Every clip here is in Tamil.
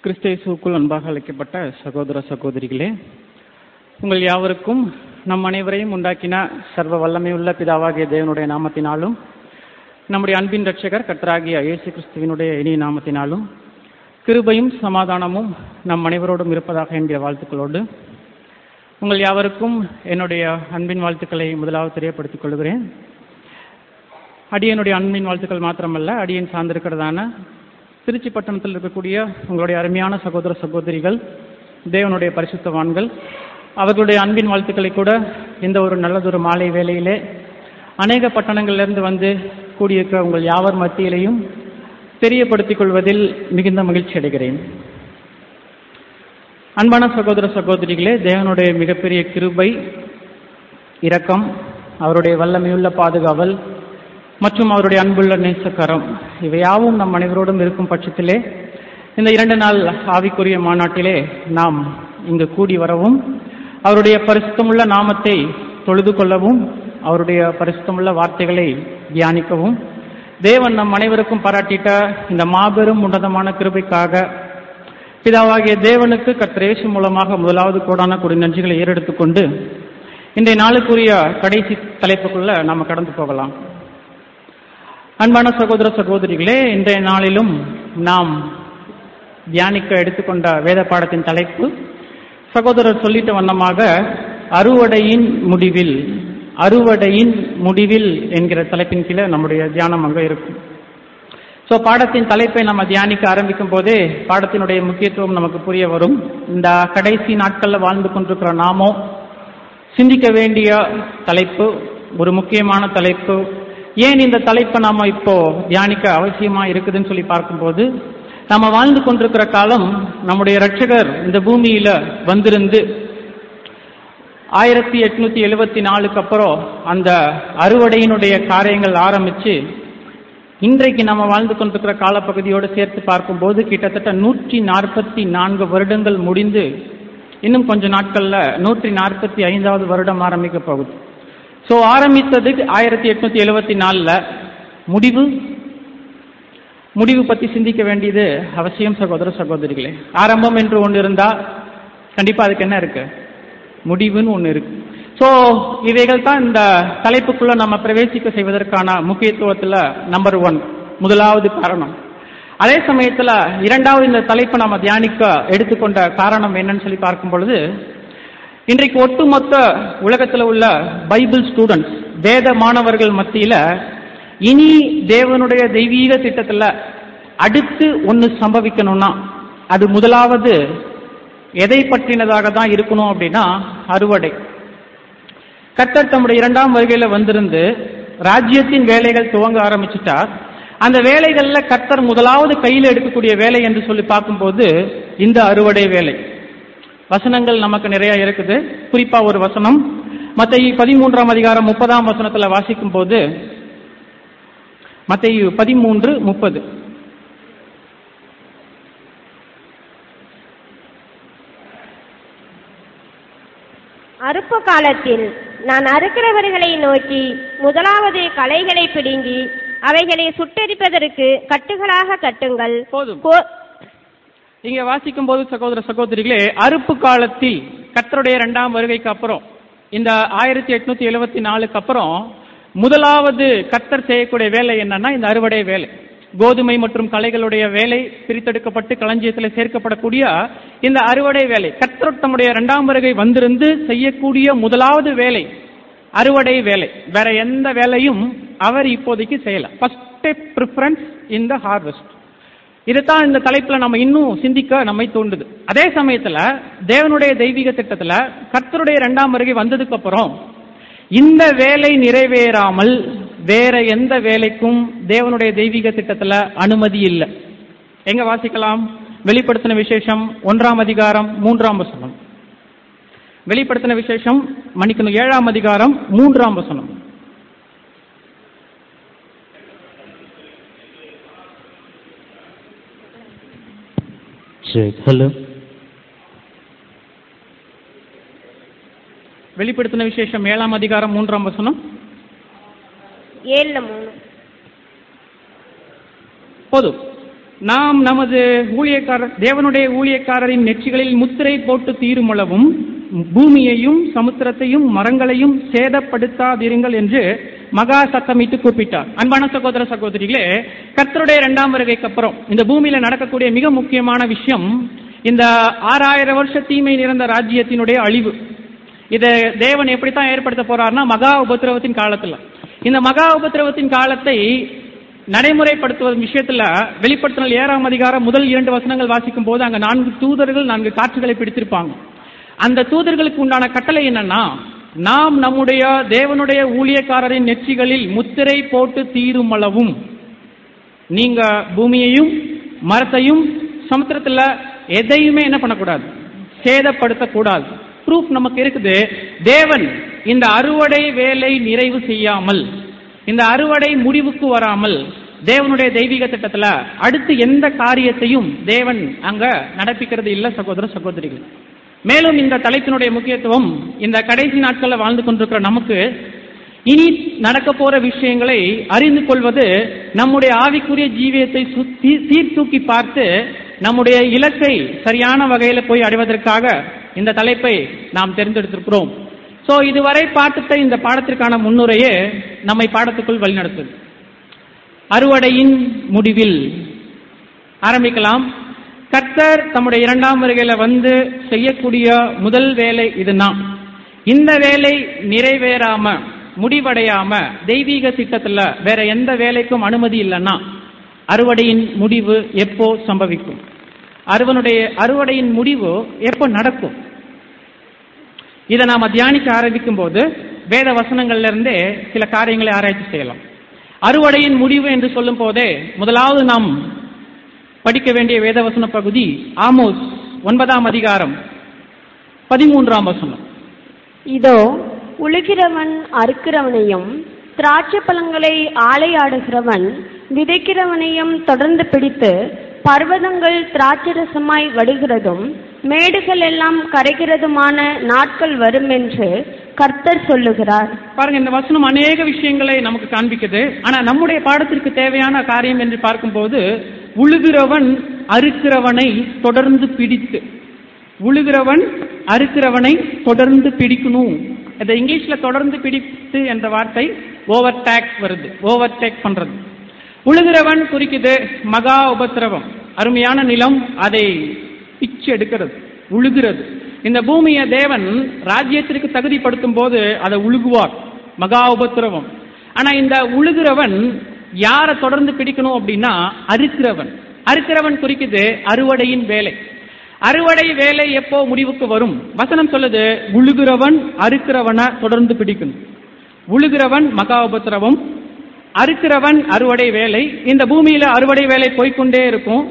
கிறிஸ்தேசுக்குள் அன்பாக அழைக்கப்பட்ட சகோதர சகோதரிகளே உங்கள் யாவருக்கும் நம் அனைவரையும் உண்டாக்கின சர்வ வல்லமையுள்ள பிதாவாகிய தேவனுடைய நாமத்தினாலும் நம்முடைய அன்பின் ரட்சகர் கர்த்தராகிய இயேசு கிறிஸ்துவினுடைய இனிய நாமத்தினாலும் கிருபையும் சமாதானமும் நம் அனைவரோடும் இருப்பதாக என்கிற வாழ்த்துக்களோடு உங்கள் யாவருக்கும் என்னுடைய அன்பின் வாழ்த்துக்களை முதலாவது தெரியப்படுத்திக் கொள்கிறேன் அடியனுடைய அன்பின் வாழ்த்துக்கள் மாத்திரமல்ல அடியன் சார்ந்திருக்கிறதான திருச்சி பட்டணத்தில் இருக்கக்கூடிய உங்களுடைய அருமையான சகோதர சகோதரிகள் தேவனுடைய பரிசுத்தவான்கள் அவர்களுடைய அன்பின் வாழ்த்துக்களை கூட இந்த ஒரு நல்லதொரு மாலை வேளையிலே அநேக பட்டணங்களிலிருந்து வந்து கூடியிருக்கிற உங்கள் யாவர் மத்தியிலையும் தெரியப்படுத்திக் கொள்வதில் மிகுந்த மகிழ்ச்சி அடைகிறேன் அன்பான சகோதர சகோதரிகளே தேவனுடைய மிகப்பெரிய கிருபை இரக்கம் அவருடைய வல்லமையுள்ள பாதுகாவல் மற்றும் அவருடைய அன்புள்ள நேசக்கரம் இவையாவும் நம் அனைவரோடும் இருக்கும் பட்சத்திலே இந்த இரண்டு நாள் ஆவிக்குரிய மாநாட்டிலே நாம் இங்கு கூடி வரவும் அவருடைய பரிசுத்தமுள்ள நாமத்தை தொழுது கொள்ளவும் அவருடைய பரிசுத்தமுள்ள வார்த்தைகளை தியானிக்கவும் தேவன் நம் அனைவருக்கும் பாராட்டிட்ட இந்த மாபெரும் உன்னதமான கிருபைக்காக பிதாவாகிய தேவனுக்கு கத்திரேசு மூலமாக முதலாவது கோடான கொடி நன்றிகளை ஏறெடுத்துக் கொண்டு இன்றைய நாளுக்குரிய கடைசி தலைப்புக்குள்ள நாம கடந்து போகலாம் அன்பான சகோதர சகோதரிகளே இன்றைய நாளிலும் நாம் தியானிக்க எடுத்துக்கொண்ட வேத பாடத்தின் தலைப்பு சகோதரர் சொல்லிட்ட வண்ணமாக அறுவடையின் முடிவில் அறுவடையின் முடிவில் என்கிற தலைப்பின் கீழே நம்முடைய தியானம் அங்கே இருக்கும் ஸோ பாடத்தின் தலைப்பை நம்ம தியானிக்க ஆரம்பிக்கும் போதே பாடத்தினுடைய முக்கியத்துவம் நமக்கு புரிய வரும் இந்த கடைசி நாட்களில் வாழ்ந்து கொண்டிருக்கிற நாமோ சிந்திக்க வேண்டிய தலைப்பு ஒரு முக்கியமான தலைப்பு ஏன் இந்த தலைப்பை நாம இப்போ தியானிக்க அவசியமா இருக்குதுன்னு சொல்லி பார்க்கும்போது நம்ம வாழ்ந்து கொண்டிருக்கிற காலம் நம்முடைய ரட்சகர் இந்த பூமியில வந்திருந்து ஆயிரத்தி எட்நூத்தி எழுபத்தி நாலுக்கு அப்புறம் அந்த அறுவடையினுடைய காரியங்கள் ஆரம்பிச்சு இன்றைக்கு நம்ம வாழ்ந்து கொண்டிருக்கிற காலப்பகுதியோடு சேர்த்து பார்க்கும்போது கிட்டத்தட்ட நூற்றி நாற்பத்தி நான்கு வருடங்கள் முடிந்து இன்னும் கொஞ்ச நாட்கள்ல நூற்றி நாற்பத்தி ஐந்தாவது வருடம் ஆரம்பிக்க போகுது ஸோ ஆரம்பித்தது ஆயிரத்தி எட்நூத்தி எழுபத்தி நாலில் முடிவு முடிவு பற்றி சிந்திக்க வேண்டியது அவசியம் சகோதர சகோதரிகளே ஆரம்பம் என்று ஒன்று இருந்தா கண்டிப்பா அதுக்கு என்ன இருக்கு முடிவுன்னு ஒன்று இருக்கு ஸோ இவைகள் தான் இந்த தலைப்புக்குள்ள நம்ம பிரவேசிக்க செய்வதற்கான முக்கியத்துவத்தில் நம்பர் ஒன் முதலாவது காரணம் அதே சமயத்தில் இரண்டாவது இந்த தலைப்பை நம்ம தியானிக்க எடுத்துக்கொண்ட காரணம் என்னன்னு சொல்லி பார்க்கும் பொழுது இன்றைக்கு ஒட்டுமொத்த உலகத்தில் உள்ள பைபிள் ஸ்டூடெண்ட்ஸ் வேத மாணவர்கள் மத்தியில இனி தேவனுடைய தெய்வீக திட்டத்தில் அடுத்து ஒன்று சம்பவிக்கணும்னா அது முதலாவது எதை பற்றினதாக தான் இருக்கணும் அப்படின்னா அறுவடை கர்த்தர் தம்முடைய இரண்டாம் வருகையில வந்திருந்து ராஜ்யத்தின் வேலைகள் துவங்க ஆரம்பிச்சுட்டார் அந்த வேலைகள்ல கர்த்தர் முதலாவது கையில் எடுக்கக்கூடிய வேலை என்று சொல்லி பார்க்கும்போது இந்த அறுவடை வேலை வசனங்கள் நமக்கு நிறைய இருக்குது குறிப்பா ஒரு வசனம் மத்திய பதிமூன்றாம் அதிகாரம் முப்பதாம் வசனத்துல வாசிக்கும் போது மத்திய பதிமூன்று முப்பது அறுப்பு காலத்தில் நான் அறுக்கிறவர்களை நோக்கி முதலாவது களைகளை பிடுங்கி அவைகளை சுட்டெரிப்பதற்கு கட்டுகளாக கட்டுங்கள் போதும் கோ- இங்க வாசிக்கும் போது சகோதர சகோதரிகளே அறுப்பு காலத்தில் கர்த்தருடைய இரண்டாம் வருகைக்கு அப்புறம் இந்த ஆயிரத்தி எட்நூத்தி எழுபத்தி நாலுக்கு அப்புறம் முதலாவது கர்த்தர் செய்யக்கூடிய வேலை என்னன்னா இந்த அறுவடை வேலை கோதுமை மற்றும் களைகளுடைய வேலை பிரித்தெடுக்கப்பட்டு களஞ்சியத்தில் சேர்க்கப்படக்கூடிய இந்த அறுவடை வேலை கர்த்தர் தம்முடைய இரண்டாம் வருகை வந்திருந்து செய்யக்கூடிய முதலாவது வேலை அறுவடை வேலை வேற எந்த வேலையும் அவர் இப்போதைக்கு செய்யல first preference in the harvest இதுதான் இந்த தலைப்புல நம்ம இன்னும் சிந்திக்க நம்மை தூண்டுது அதே சமயத்துல தேவனுடைய தெய்வீக திட்டத்துல கர்த்தருடைய இரண்டாம் வருகை வந்ததுக்கு அப்புறம் இந்த வேலை நிறைவேறாமல் வேற எந்த வேலைக்கும் தேவனுடைய தெய்வீக திட்டத்துல அனுமதி இல்லை எங்க வாசிக்கலாம் வெளிப்படுத்தின விசேஷம் ஒன்றாம் அதிகாரம் மூன்றாம் வசனம் வெளிப்படுத்தின விசேஷம் மன்னிக்கணும் ஏழாம் அதிகாரம் மூன்றாம் வசனம் Check. Hello. வெளிப்படுத்தின விசேஷம் ஏழாம் அதிகாரம் மூன்றாம் வசனம் ஏழுல மூணு போதும் நாம் நமது ஊழியக்காரர் தேவனுடைய ஊழியக்காரரின் நெற்றிகளில் முத்திரை போட்டு தீருமளவும் பூமியையும் சமுத்திரத்தையும் மரங்களையும் சேதப்படுத்தாதிருங்கள் என்று மகா சத்தமிட்டு கூப்பிட்டார் அன்பான சகோதர சகோதரிகளே கர்த்தருடைய இரண்டாம் வருகைக்கு அப்புறம் இந்த பூமியில நடக்கக்கூடிய மிக முக்கியமான விஷயம் இந்த ஆறாயிரம் வருஷ தீமை நிறைந்த ராஜ்யத்தினுடைய அழிவு இதை தேவன் எப்படித்தான் ஏற்படுத்த போறாருன்னா மகா உபத்திரவத்தின் காலத்துல இந்த மகா உபத்திரவத்தின் காலத்தை நடைமுறைப்படுத்துவதன் விஷயத்துல வெளிப்படுத்தினால் ஏழாம் அதிகாரம் முதல் இரண்டு வசனங்கள் வாசிக்கும் போது அங்க நான்கு தூதர்கள் நான்கு காற்றுகளை பிடித்திருப்பாங்க அந்த தூதர்களுக்கு உண்டான கட்டளை என்னன்னா நாம் நம்முடைய தேவனுடைய ஊழியக்காரரின் நெற்றிகளில் முத்திரை போட்டு தீரும் அளவும் நீங்க பூமியையும் மரத்தையும் சமுத்திரத்துல எதையுமே என்ன பண்ணக்கூடாது சேதப்படுத்தக்கூடாது ப்ரூஃப் நமக்கு இருக்குது தேவன் இந்த அறுவடை வேலை நிறைவு செய்யாமல் இந்த அறுவடை முடிவுக்கு வராமல் தேவனுடைய தெய்வீக திட்டத்துல அடுத்து எந்த காரியத்தையும் தேவன் அங்க நடப்பிக்கிறது இல்ல சகோதர சகோதரிகள் மேலும் இந்த தலைப்பினுடைய முக்கியத்துவம் இந்த கடைசி நாட்களில் வாழ்ந்து கொண்டிருக்கிற நமக்கு இனி நடக்க போற விஷயங்களை அறிந்து கொள்வது நம்முடைய ஆவிக்குரிய ஜீவியத்தை சுத்தி சீர்தூக்கி பார்த்து நம்முடைய இலக்கை சரியான வகையில போய் அடைவதற்காக இந்த தலைப்பை நாம் தேர்ந்தெடுத்திருக்கிறோம் சோ இதுவரை பார்த்துட்ட இந்த பாடத்திற்கான முன்னுரையே நம்மை பாடத்துக்குள் வழிநடத்துது அறுவடையின் முடிவில் ஆரம்பிக்கலாம் கர்த்தர் தம்முடைய இரண்டாம் வருகையில வந்து செய்யக்கூடிய முதல் வேலை இதுதான் இந்த வேலை நிறைவேறாம முடிவடையாம தெய்வீக திட்டத்துல வேற எந்த வேலைக்கும் அனுமதி இல்லைன்னா அறுவடையின் முடிவு எப்போ சம்பவிக்கும் அறுவனுடைய அறுவடையின் முடிவு எப்போ நடக்கும் இதை நாம தியானிக்க ஆரம்பிக்கும் போது வேத வசனங்கள்ல இருந்தே சில காரியங்களை ஆராய்ச்சி செய்யலாம் அறுவடையின் முடிவு என்று சொல்லும் போதே முதலாவது நாம் படிக்க வேண்டிய வேதவசன பகுதி ஆமோஸ் ஒன்பதாம் அதிகாரம் பதிமூன்றாம் வசனம் இதோ உழுகிறவன் அறுக்கிறவனையும் திராட்சை பழங்களை ஆலையாடுகிறவன் விதைக்கிறவனையும் தொடர்ந்து பிடித்து பர்வதங்கள் திராட்சரசமாய் வடுகிறதும் மேடுகள் எல்லாம் கரைகிறதுமான நாட்கள் வரும் என்று கர்த்தர் சொல்லுகிறார் பாருங்க இந்த வசனம் அநேக விஷயங்களை நமக்கு காண்பிக்குது ஆனா நம்முடைய பாடத்திற்கு தேவையான காரியம் என்று பார்க்கும்போது உழுகிறவன் அறுக்கிறவனை தொடர்ந்து பிடித்து உழுகிறவன் அறுக்கிறவனை தொடர்ந்து பிடிக்கணும் இந்த இங்கிலீஷ்ல தொடர்ந்து பிடித்து என்ற வார்த்தை ஓவர் டேக் வருது ஓவர் டேக் பண்றது உழுகிறவன் குறிக்குது மகா உபத்திரவம் அருமையான நிலம் அதை பிச்சு எடுக்கிறது உழுகிறது இந்த பூமியை தேவன் ராஜ்யத்திற்கு தகுதிப்படுத்தும் போது அதை உழுகுவார் மகா உபத்திரவம் ஆனா இந்த உழுகிறவன் யாரை தொடர்ந்து பிடிக்கணும் அப்படின்னா அறுக்கிறவன் அறுக்கிறவன் குறிக்குது அறுவடையின் வேலை அறுவடை வேலை எப்போ முடிவுக்கு வரும் வசனம் சொல்லுது உழுகிறவன் அறுக்கிறவனை தொடர்ந்து பிடிக்கணும் உழுகிறவன் மகா உபத்திரவம் அறுக்கிறவன் அறுவடை வேலை இந்த பூமியில அறுவடை வேலை போய்க்கொண்டே இருக்கும்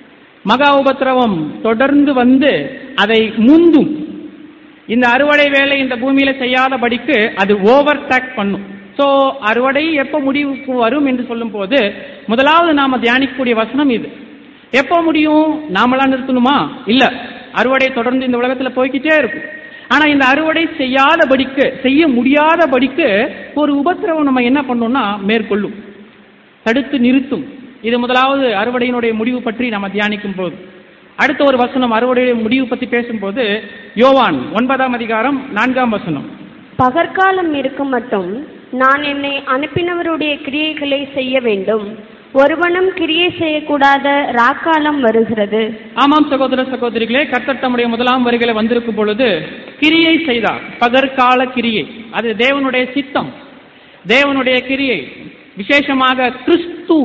மகா உபத்திரவம் தொடர்ந்து வந்து அதை முந்தும் இந்த அறுவடை வேலை இந்த பூமியில செய்யாதபடிக்கு அது ஓவர் டேக் பண்ணும் சோ அறுவடை எப்போ முடிவுக்கு வரும் என்று சொல்லும் போது முதலாவது நாம தியானிக்கக்கூடிய வசனம் இது எப்போ முடியும் நாமளா நிறுத்தணுமா இல்ல அறுவடை தொடர்ந்து இந்த உலகத்துல போய்கிட்டே இருக்கும் ஆனா இந்த அறுவடை செய்யாதபடிக்கு செய்ய முடியாதபடிக்கு ஒரு உபத்திரவம் நம்ம என்ன பண்ணோம்னா மேற்கொள்ளும் தடுத்து நிறுத்தும் இது முதலாவது அறுவடையினுடைய முடிவு பற்றி நம்ம தியானிக்கும் போது அடுத்த ஒரு வசனம் அறுவடையுடைய முடிவு பற்றி பேசும்போது யோவான் ஒன்பதாம் அதிகாரம் நான்காம் வசனம் பகற்காலம் இருக்கும் மட்டும் நான் என்னை அனுப்பினவருடைய கிரியைகளை செய்ய வேண்டும் ஒருவனும் கிரியை செய்யக்கூடாத ராக்காலம் வருகிறது ஆமாம் சகோதர சகோதரிகளே கர்த்தர் தம்முடைய முதலாம் வருகையில வந்திருக்கும் பொழுது கிரியை செய்தார் பகற்கால கிரியை அது தேவனுடைய சித்தம் தேவனுடைய கிரியை விசேஷமாக கிறிஸ்து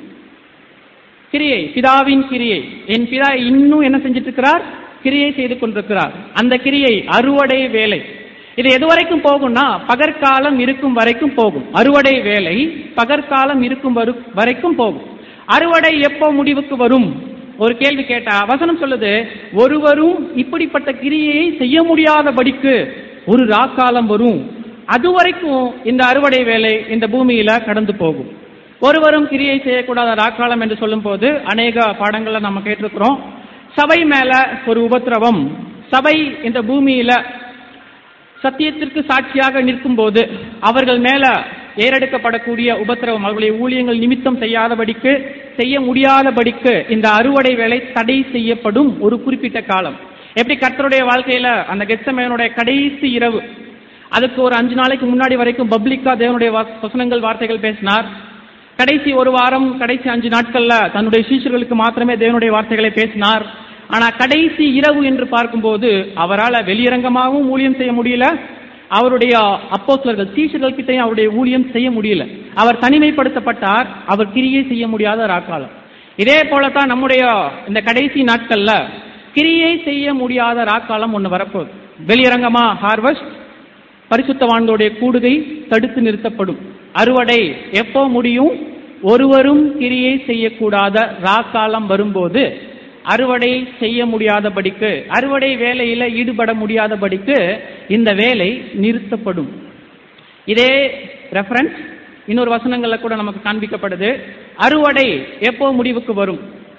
கிரியை பிதாவின் கிரியை என் பிதா இன்னும் என்ன செஞ்சிட்டு இருக்கிறார் கிரியை செய்து கொண்டிருக்கிறார் அந்த கிரியை அறுவடை வேலை இது எது வரைக்கும் போகும்னா பகற்காலம் இருக்கும் வரைக்கும் போகும் அறுவடை வேலை பகற்காலம் இருக்கும் வரு- வரைக்கும் போகும் அறுவடை எப்போ முடிவுக்கு வரும் ஒரு கேள்வி கேட்டா வசனம் சொல்லுது ஒருவரும் இப்படிப்பட்ட கிரியையை செய்ய முடியாதபடிக்கு ஒரு ராக்காலம் வரும் அது வரைக்கும் இந்த அறுவடை வேலை இந்த பூமியில கடந்து போகும் ஒருவரும் கிரியை செய்யக்கூடாத ராக்காலம் என்று சொல்லும்போது அநேக பாடங்களை நம்ம கேட்டிருக்கிறோம் சபை மேல ஒரு உபத்திரவம் சபை இந்த பூமியில சத்தியத்திற்கு சாட்சியாக நிற்கும் போது அவர்கள் மேல ஏறெடுக்கப்படக்கூடிய உபத்திரவம் அவர்களுடைய ஊழியங்கள் நிமித்தம் செய்யாதபடிக்கு செய்ய முடியாதபடிக்கு இந்த அறுவடை வேலை தடை செய்யப்படும் ஒரு குறிப்பிட்ட காலம் எப்படி கர்த்தருடைய வாழ்க்கையில அந்த கெத்சமேனுடைய கடைசி இரவு அதுக்கு ஒரு அஞ்சு நாளைக்கு முன்னாடி வரைக்கும் பப்ளிக்கா தேவனுடைய வா- வசனங்கள் வார்த்தைகள் பேசினார் கடைசி ஒரு வாரம் கடைசி அஞ்சு நாட்கள்ல தன்னுடைய சீஷர்களுக்கு மாத்திரமே தேவனுடைய வார்த்தைகளை பேசினார் ஆனா கடைசி இரவு என்று பார்க்கும்போது அவரால் வெளியரங்கமாகவும் ஊழியம் செய்ய முடியல அவருடைய அப்போஸ்தலர்கள் சீஷர்கள் கிட்டையும் அவருடைய ஊழியம் செய்ய முடியல அவர் தனிமைப்படுத்தப்பட்டார் அவர் கிரியை செய்ய முடியாத ராக்காலம் இதே போலத்தான் நம்முடைய இந்த கடைசி நாட்கள்ல கிரியை செய்ய முடியாத ராக்காலம் ஒண்ணு வரப்போகுது வெளியரங்கமா ஹார்வெஸ்ட் பரிசுத்தவான்களுடைய கூடுகை தடுத்து நிறுத்தப்படும் அறுவடை எப்போ முடியும் ஒருவரும் கிரியை செய்யக்கூடாத ராக்காலம் வரும்போது அறுவடை செய்ய முடியாதபடிக்கு அறுவடை வேலையில ஈடுபட முடியாதபடிக்கு இந்த வேலை நிறுத்தப்படும் இதே ரெஃபரன்ஸ் இன்னொரு வசனங்கள்ல கூட நமக்கு காண்பிக்கப்படுது அறுவடை எப்போ முடிவுக்கு வரும்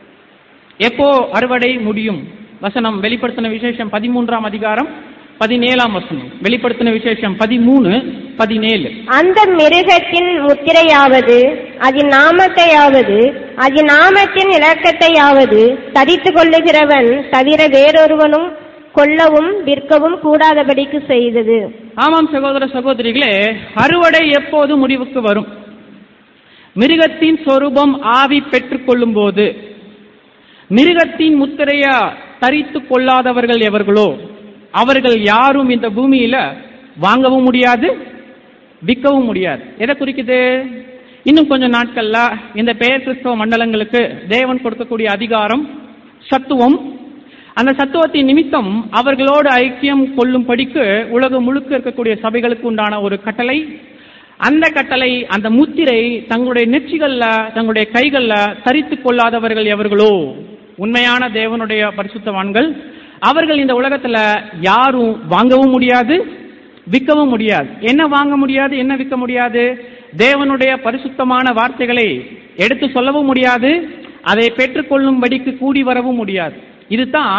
எப்போ அறுவடை முடியும் வசனம் வெளிப்படுத்தின விசேஷம் பதிமூன்றாம் அதிகாரம் பதினேழாம் வசனம் வெளிப்படுத்தின விசேஷம் பதிமூணு பதினேழு அந்த மிருகத்தின் முத்திரையாவது அதன் நாமத்தையாவது அதன் நாமத்தின் இலக்கத்தையாவது தரித்துக் கொள்ளுகிறவன் தவிர வேறொருவனும் கொல்லவும் விற்கவும் கூடாதபடிக்கு செய்தது ஆமாம் சகோதர சகோதரிகளே அறுவடை எப்போது முடிவுக்கு வரும் மிருகத்தின் சொரூபம் ஆவி பெற்றுக்கொள்ளும் போது மிருகத்தின் முத்திரைய தரித்து கொள்ளாதவர்கள் எவர்களோ அவர்கள் யாரும் இந்த பூமியில வாங்கவும் முடியாது விற்கவும் முடியாது எதை குறிக்குது இன்னும் கொஞ்ச நாட்கள்ல இந்த பெயர் கிறிஸ்தவ மண்டலங்களுக்கு தேவன் கொடுக்கக்கூடிய அதிகாரம் சத்துவம் அந்த சத்துவத்தின் நிமித்தம் அவர்களோடு ஐக்கியம் கொள்ளும்படிக்கு உலகம் முழுக்க இருக்கக்கூடிய சபைகளுக்கு உண்டான ஒரு கட்டளை அந்த கட்டளை அந்த முத்திரை தங்களுடைய நெற்றிகள்ல தங்களுடைய கைகள்ல தரித்து கொள்ளாதவர்கள் எவர்களோ உண்மையான தேவனுடைய பரிசுத்தவான்கள் அவர்கள் இந்த உலகத்துல யாரும் வாங்கவும் முடியாது விற்கவும் முடியாது என்ன வாங்க முடியாது என்ன விற்க முடியாது தேவனுடைய பரிசுத்தமான வார்த்தைகளை எடுத்து சொல்லவும் முடியாது அதை பெற்றுக்கொள்ளும்படிக்கு கூடி வரவும் முடியாது இதுதான்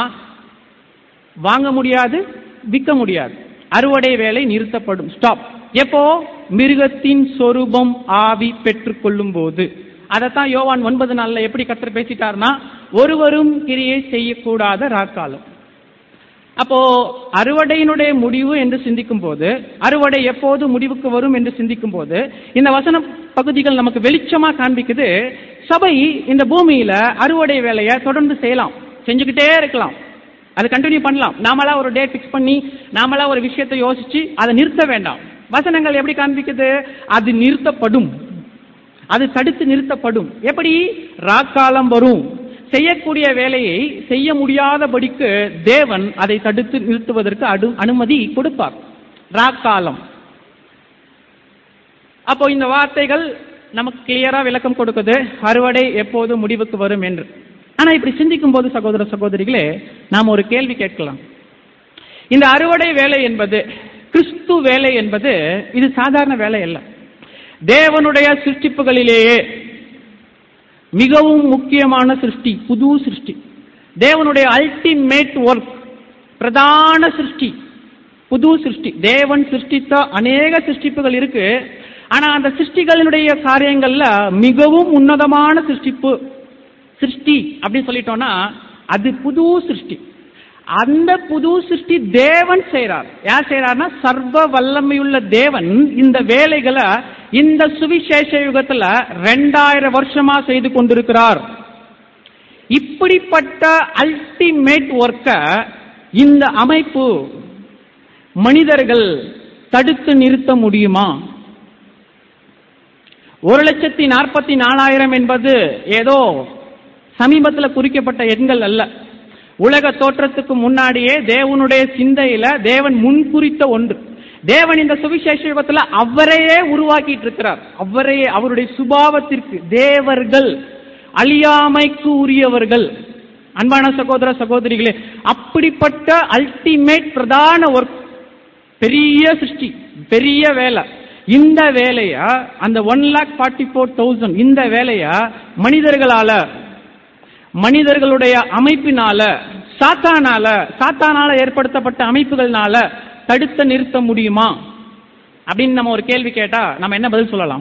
வாங்க முடியாது விற்க முடியாது அறுவடை வேலை நிறுத்தப்படும் ஸ்டாப் எப்போ மிருகத்தின் சொரூபம் ஆவி பெற்றுக்கொள்ளும் போது அதைத்தான் யோவான் ஒன்பது நாள்ல எப்படி கத்தர் பேசிட்டார்னா ஒருவரும் கிரியை செய்யக்கூடாத ராக்காலம் அப்போ அறுவடையினுடைய முடிவு என்று சிந்திக்கும் போது அறுவடை எப்போது முடிவுக்கு வரும் என்று சிந்திக்கும் போது இந்த வசன பகுதிகள் நமக்கு வெளிச்சமா காண்பிக்குது சபை இந்த பூமியில அறுவடை வேலையை தொடர்ந்து செய்யலாம் செஞ்சுக்கிட்டே இருக்கலாம் அது கண்டினியூ பண்ணலாம் நாமளா ஒரு டேட் ஃபிக்ஸ் பண்ணி நாமளா ஒரு விஷயத்தை யோசிச்சு அதை நிறுத்த வேண்டாம் வசனங்கள் எப்படி காண்பிக்குது அது நிறுத்தப்படும் அது தடுத்து நிறுத்தப்படும் எப்படி ராக்காலம் வரும் செய்யக்கூடிய வேலையை செய்ய முடியாதபடிக்கு தேவன் அதை தடுத்து நிறுத்துவதற்கு அடு அனுமதி கொடுப்பார் ராக்காலம் அப்போ இந்த வார்த்தைகள் நமக்கு கிளியரா விளக்கம் கொடுக்குது அறுவடை எப்போது முடிவுக்கு வரும் என்று ஆனா இப்படி சிந்திக்கும் போது சகோதர சகோதரிகளே நாம் ஒரு கேள்வி கேட்கலாம் இந்த அறுவடை வேலை என்பது கிறிஸ்து வேலை என்பது இது சாதாரண வேலை அல்ல தேவனுடைய சிருஷ்டிப்புகளிலேயே மிகவும் முக்கியமான சிருஷ்டி புது சிருஷ்டி தேவனுடைய அல்டிமேட் ஒர்க் பிரதான சிருஷ்டி புது சிருஷ்டி தேவன் சிருஷ்டித்த அநேக சிருஷ்டிப்புகள் இருக்கு ஆனா அந்த சிருஷ்டிகளினுடைய காரியங்கள்ல மிகவும் உன்னதமான சிருஷ்டிப்பு சிருஷ்டி அப்படின்னு சொல்லிட்டோம்னா அது புது சிருஷ்டி அந்த புது சிருஷ்டி தேவன் செய்றார் யார் செய்றார்னா சர்வ வல்லமையுள்ள தேவன் இந்த வேலைகளை இந்த சுவிசேஷ யுகத்துல ரெண்டாயிரம் வருஷமா செய்து கொண்டிருக்கிறார் இப்படிப்பட்ட அல்டிமேட் ஒர்க்க இந்த அமைப்பு மனிதர்கள் தடுத்து நிறுத்த முடியுமா ஒரு லட்சத்தி நாற்பத்தி நாலாயிரம் என்பது ஏதோ சமீபத்தில் குறிக்கப்பட்ட எண்கள் அல்ல உலக தோற்றத்துக்கு முன்னாடியே தேவனுடைய சிந்தையில தேவன் முன்குறித்த ஒன்று தேவன் இந்த சுவிசேஷ யுகத்துல அவரையே உருவாக்கிட்டு இருக்கிறார் அவரையே அவருடைய சுபாவத்திற்கு தேவர்கள் அழியாமைக்கு உரியவர்கள் அன்பான சகோதர சகோதரிகளே அப்படிப்பட்ட அல்டிமேட் பிரதான ஒர்க் பெரிய சிருஷ்டி பெரிய வேலை இந்த வேலைய அந்த one lakh forty four thousand இந்த வேலைய மனிதர்களால மனிதர்களுடைய அமைப்பினால சாத்தானால சாத்தானால ஏற்படுத்தப்பட்ட அமைப்புகள்னால தடுத்து நிறுத்த முடியுமா அப்படின்னு நம்ம ஒரு கேள்வி கேட்டா நம்ம என்ன பதில் சொல்லலாம்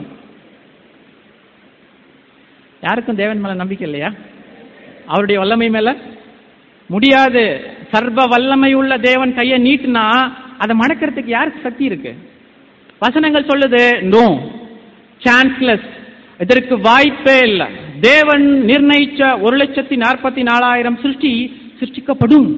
யாருக்கும் தேவன் மேல நம்பிக்கை இல்லையா அவருடைய வல்லமை மேல முடியாது சர்வ வல்லமை உள்ள தேவன் கையை நீட்டுனா அதை மடக்கிறதுக்கு யாருக்கு சக்தி இருக்கு வசனங்கள் சொல்லுது நோ சான்ஸ்லெஸ் இதற்கு வாய்ப்பே இல்லை தேவன் நிர்ணயிச்ச ஒரு லட்சத்தி நாற்பத்தி நாலாயிரம் சிருஷ்டி சிருஷ்டிக்கப்படும்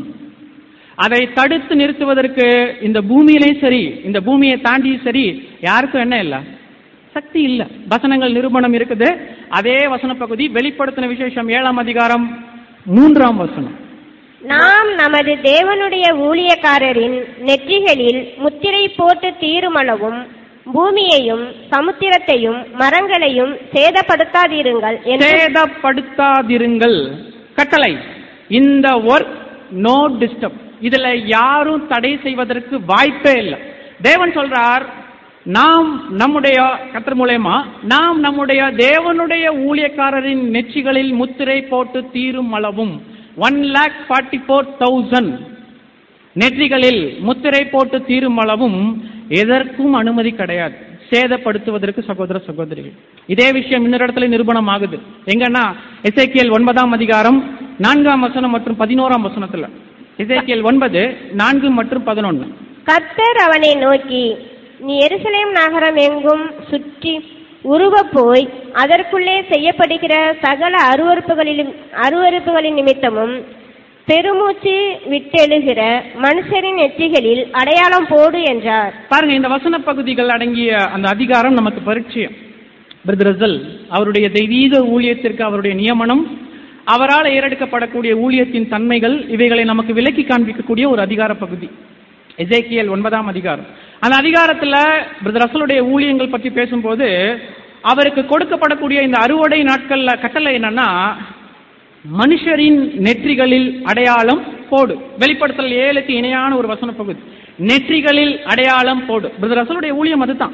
அதை தடுத்து நிறுத்துவதற்கு இந்த பூமியிலையும் சரி இந்த பூமியை தாண்டி சரி யாருக்கும் என்ன இல்லை சக்தி இல்ல வசனங்கள் நிரூபணம் இருக்குது அதே வசன பகுதி வெளிப்படுத்தின விசேஷம் ஏழாம் அதிகாரம் மூன்றாம் வசனம் நாம் நமது தேவனுடைய ஊழியக்காரரின் நெற்றிகளில் முத்திரை போட்டு தீருமளவும் பூமியையும் சமுத்திரத்தையும் மரங்களையும் சேதப்படுத்தாதிருங்கள் என்று சேதப்படுத்தாதிருங்கள் கட்டளை இந்த ஒர்க் நோ டிஸ்டர்ப் இதுல யாரும் தடை செய்வதற்கு வாய்ப்பே இல்லை தேவன் சொல்றார் நாம் நம்முடைய கத்தர் மூலயமா நாம் நம்முடைய தேவனுடைய ஊழியக்காரரின் நெற்றிகளில் முத்திரை போட்டு தீரும் அளவும் one lakh forty four thousand நெற்றிகளில் முத்திரை போட்டு தீரும் அளவும் எதற்கும் அனுமதி கிடையாது சேதப்படுத்துவதற்கு சகோதர சகோதரிகள் இதே விஷயம் இன்னொரு இடத்துல நிரூபணம் ஆகுது எங்கன்னா எசேக்கியல் ஒன்பதாம் அதிகாரம் நான்காம் வசனம் மற்றும் பதினோராம் வசனத்துல எசேக்கியல் ஒன்பது நான்கு மற்றும் பதினொன்னு கர்த்தர் அவனை நோக்கி நீ எருசலேம் நகரம் எங்கும் சுற்றி உருவ போய் அதற்குள்ளே செய்யப்படுகிற சகல அருவறுப்புகளிலும் அருவறுப்புகளின் நிமித்தமும் பெருமூச்சு விட்டெழுகிற மனுஷரின் நெற்றிகளில் அடையாளம் போடு என்றார் பாருங்க இந்த வசன பகுதிகள் அடங்கிய அந்த அதிகாரம் நமக்கு பரிச்சயம் பிரதரசல் அவருடைய தெய்வீக ஊழியத்திற்கு அவருடைய நியமனம் அவரால் ஏறெடுக்கப்படக்கூடிய ஊழியத்தின் தன்மைகள் இவைகளை நமக்கு விலக்கி காண்பிக்கக்கூடிய ஒரு அதிகார பகுதி எசேக்கியல் ஒன்பதாம் அதிகாரம் அந்த அதிகாரத்துல பிரதர் ரசலுடைய ஊழியங்கள் பற்றி பேசும்போது அவருக்கு கொடுக்கப்படக்கூடிய இந்த அறுவடை நாட்கள்ல கட்டளை என்னன்னா மனுஷரின் நெற்றிகளில் அடையாளம் போடு வெளிப்படுத்தல் ஏழுக்கு இணையான ஒரு வசன பகுதி நெற்றிகளில் அடையாளம் போடு பிரதர் ரசலுடைய ஊழியம் அதுதான்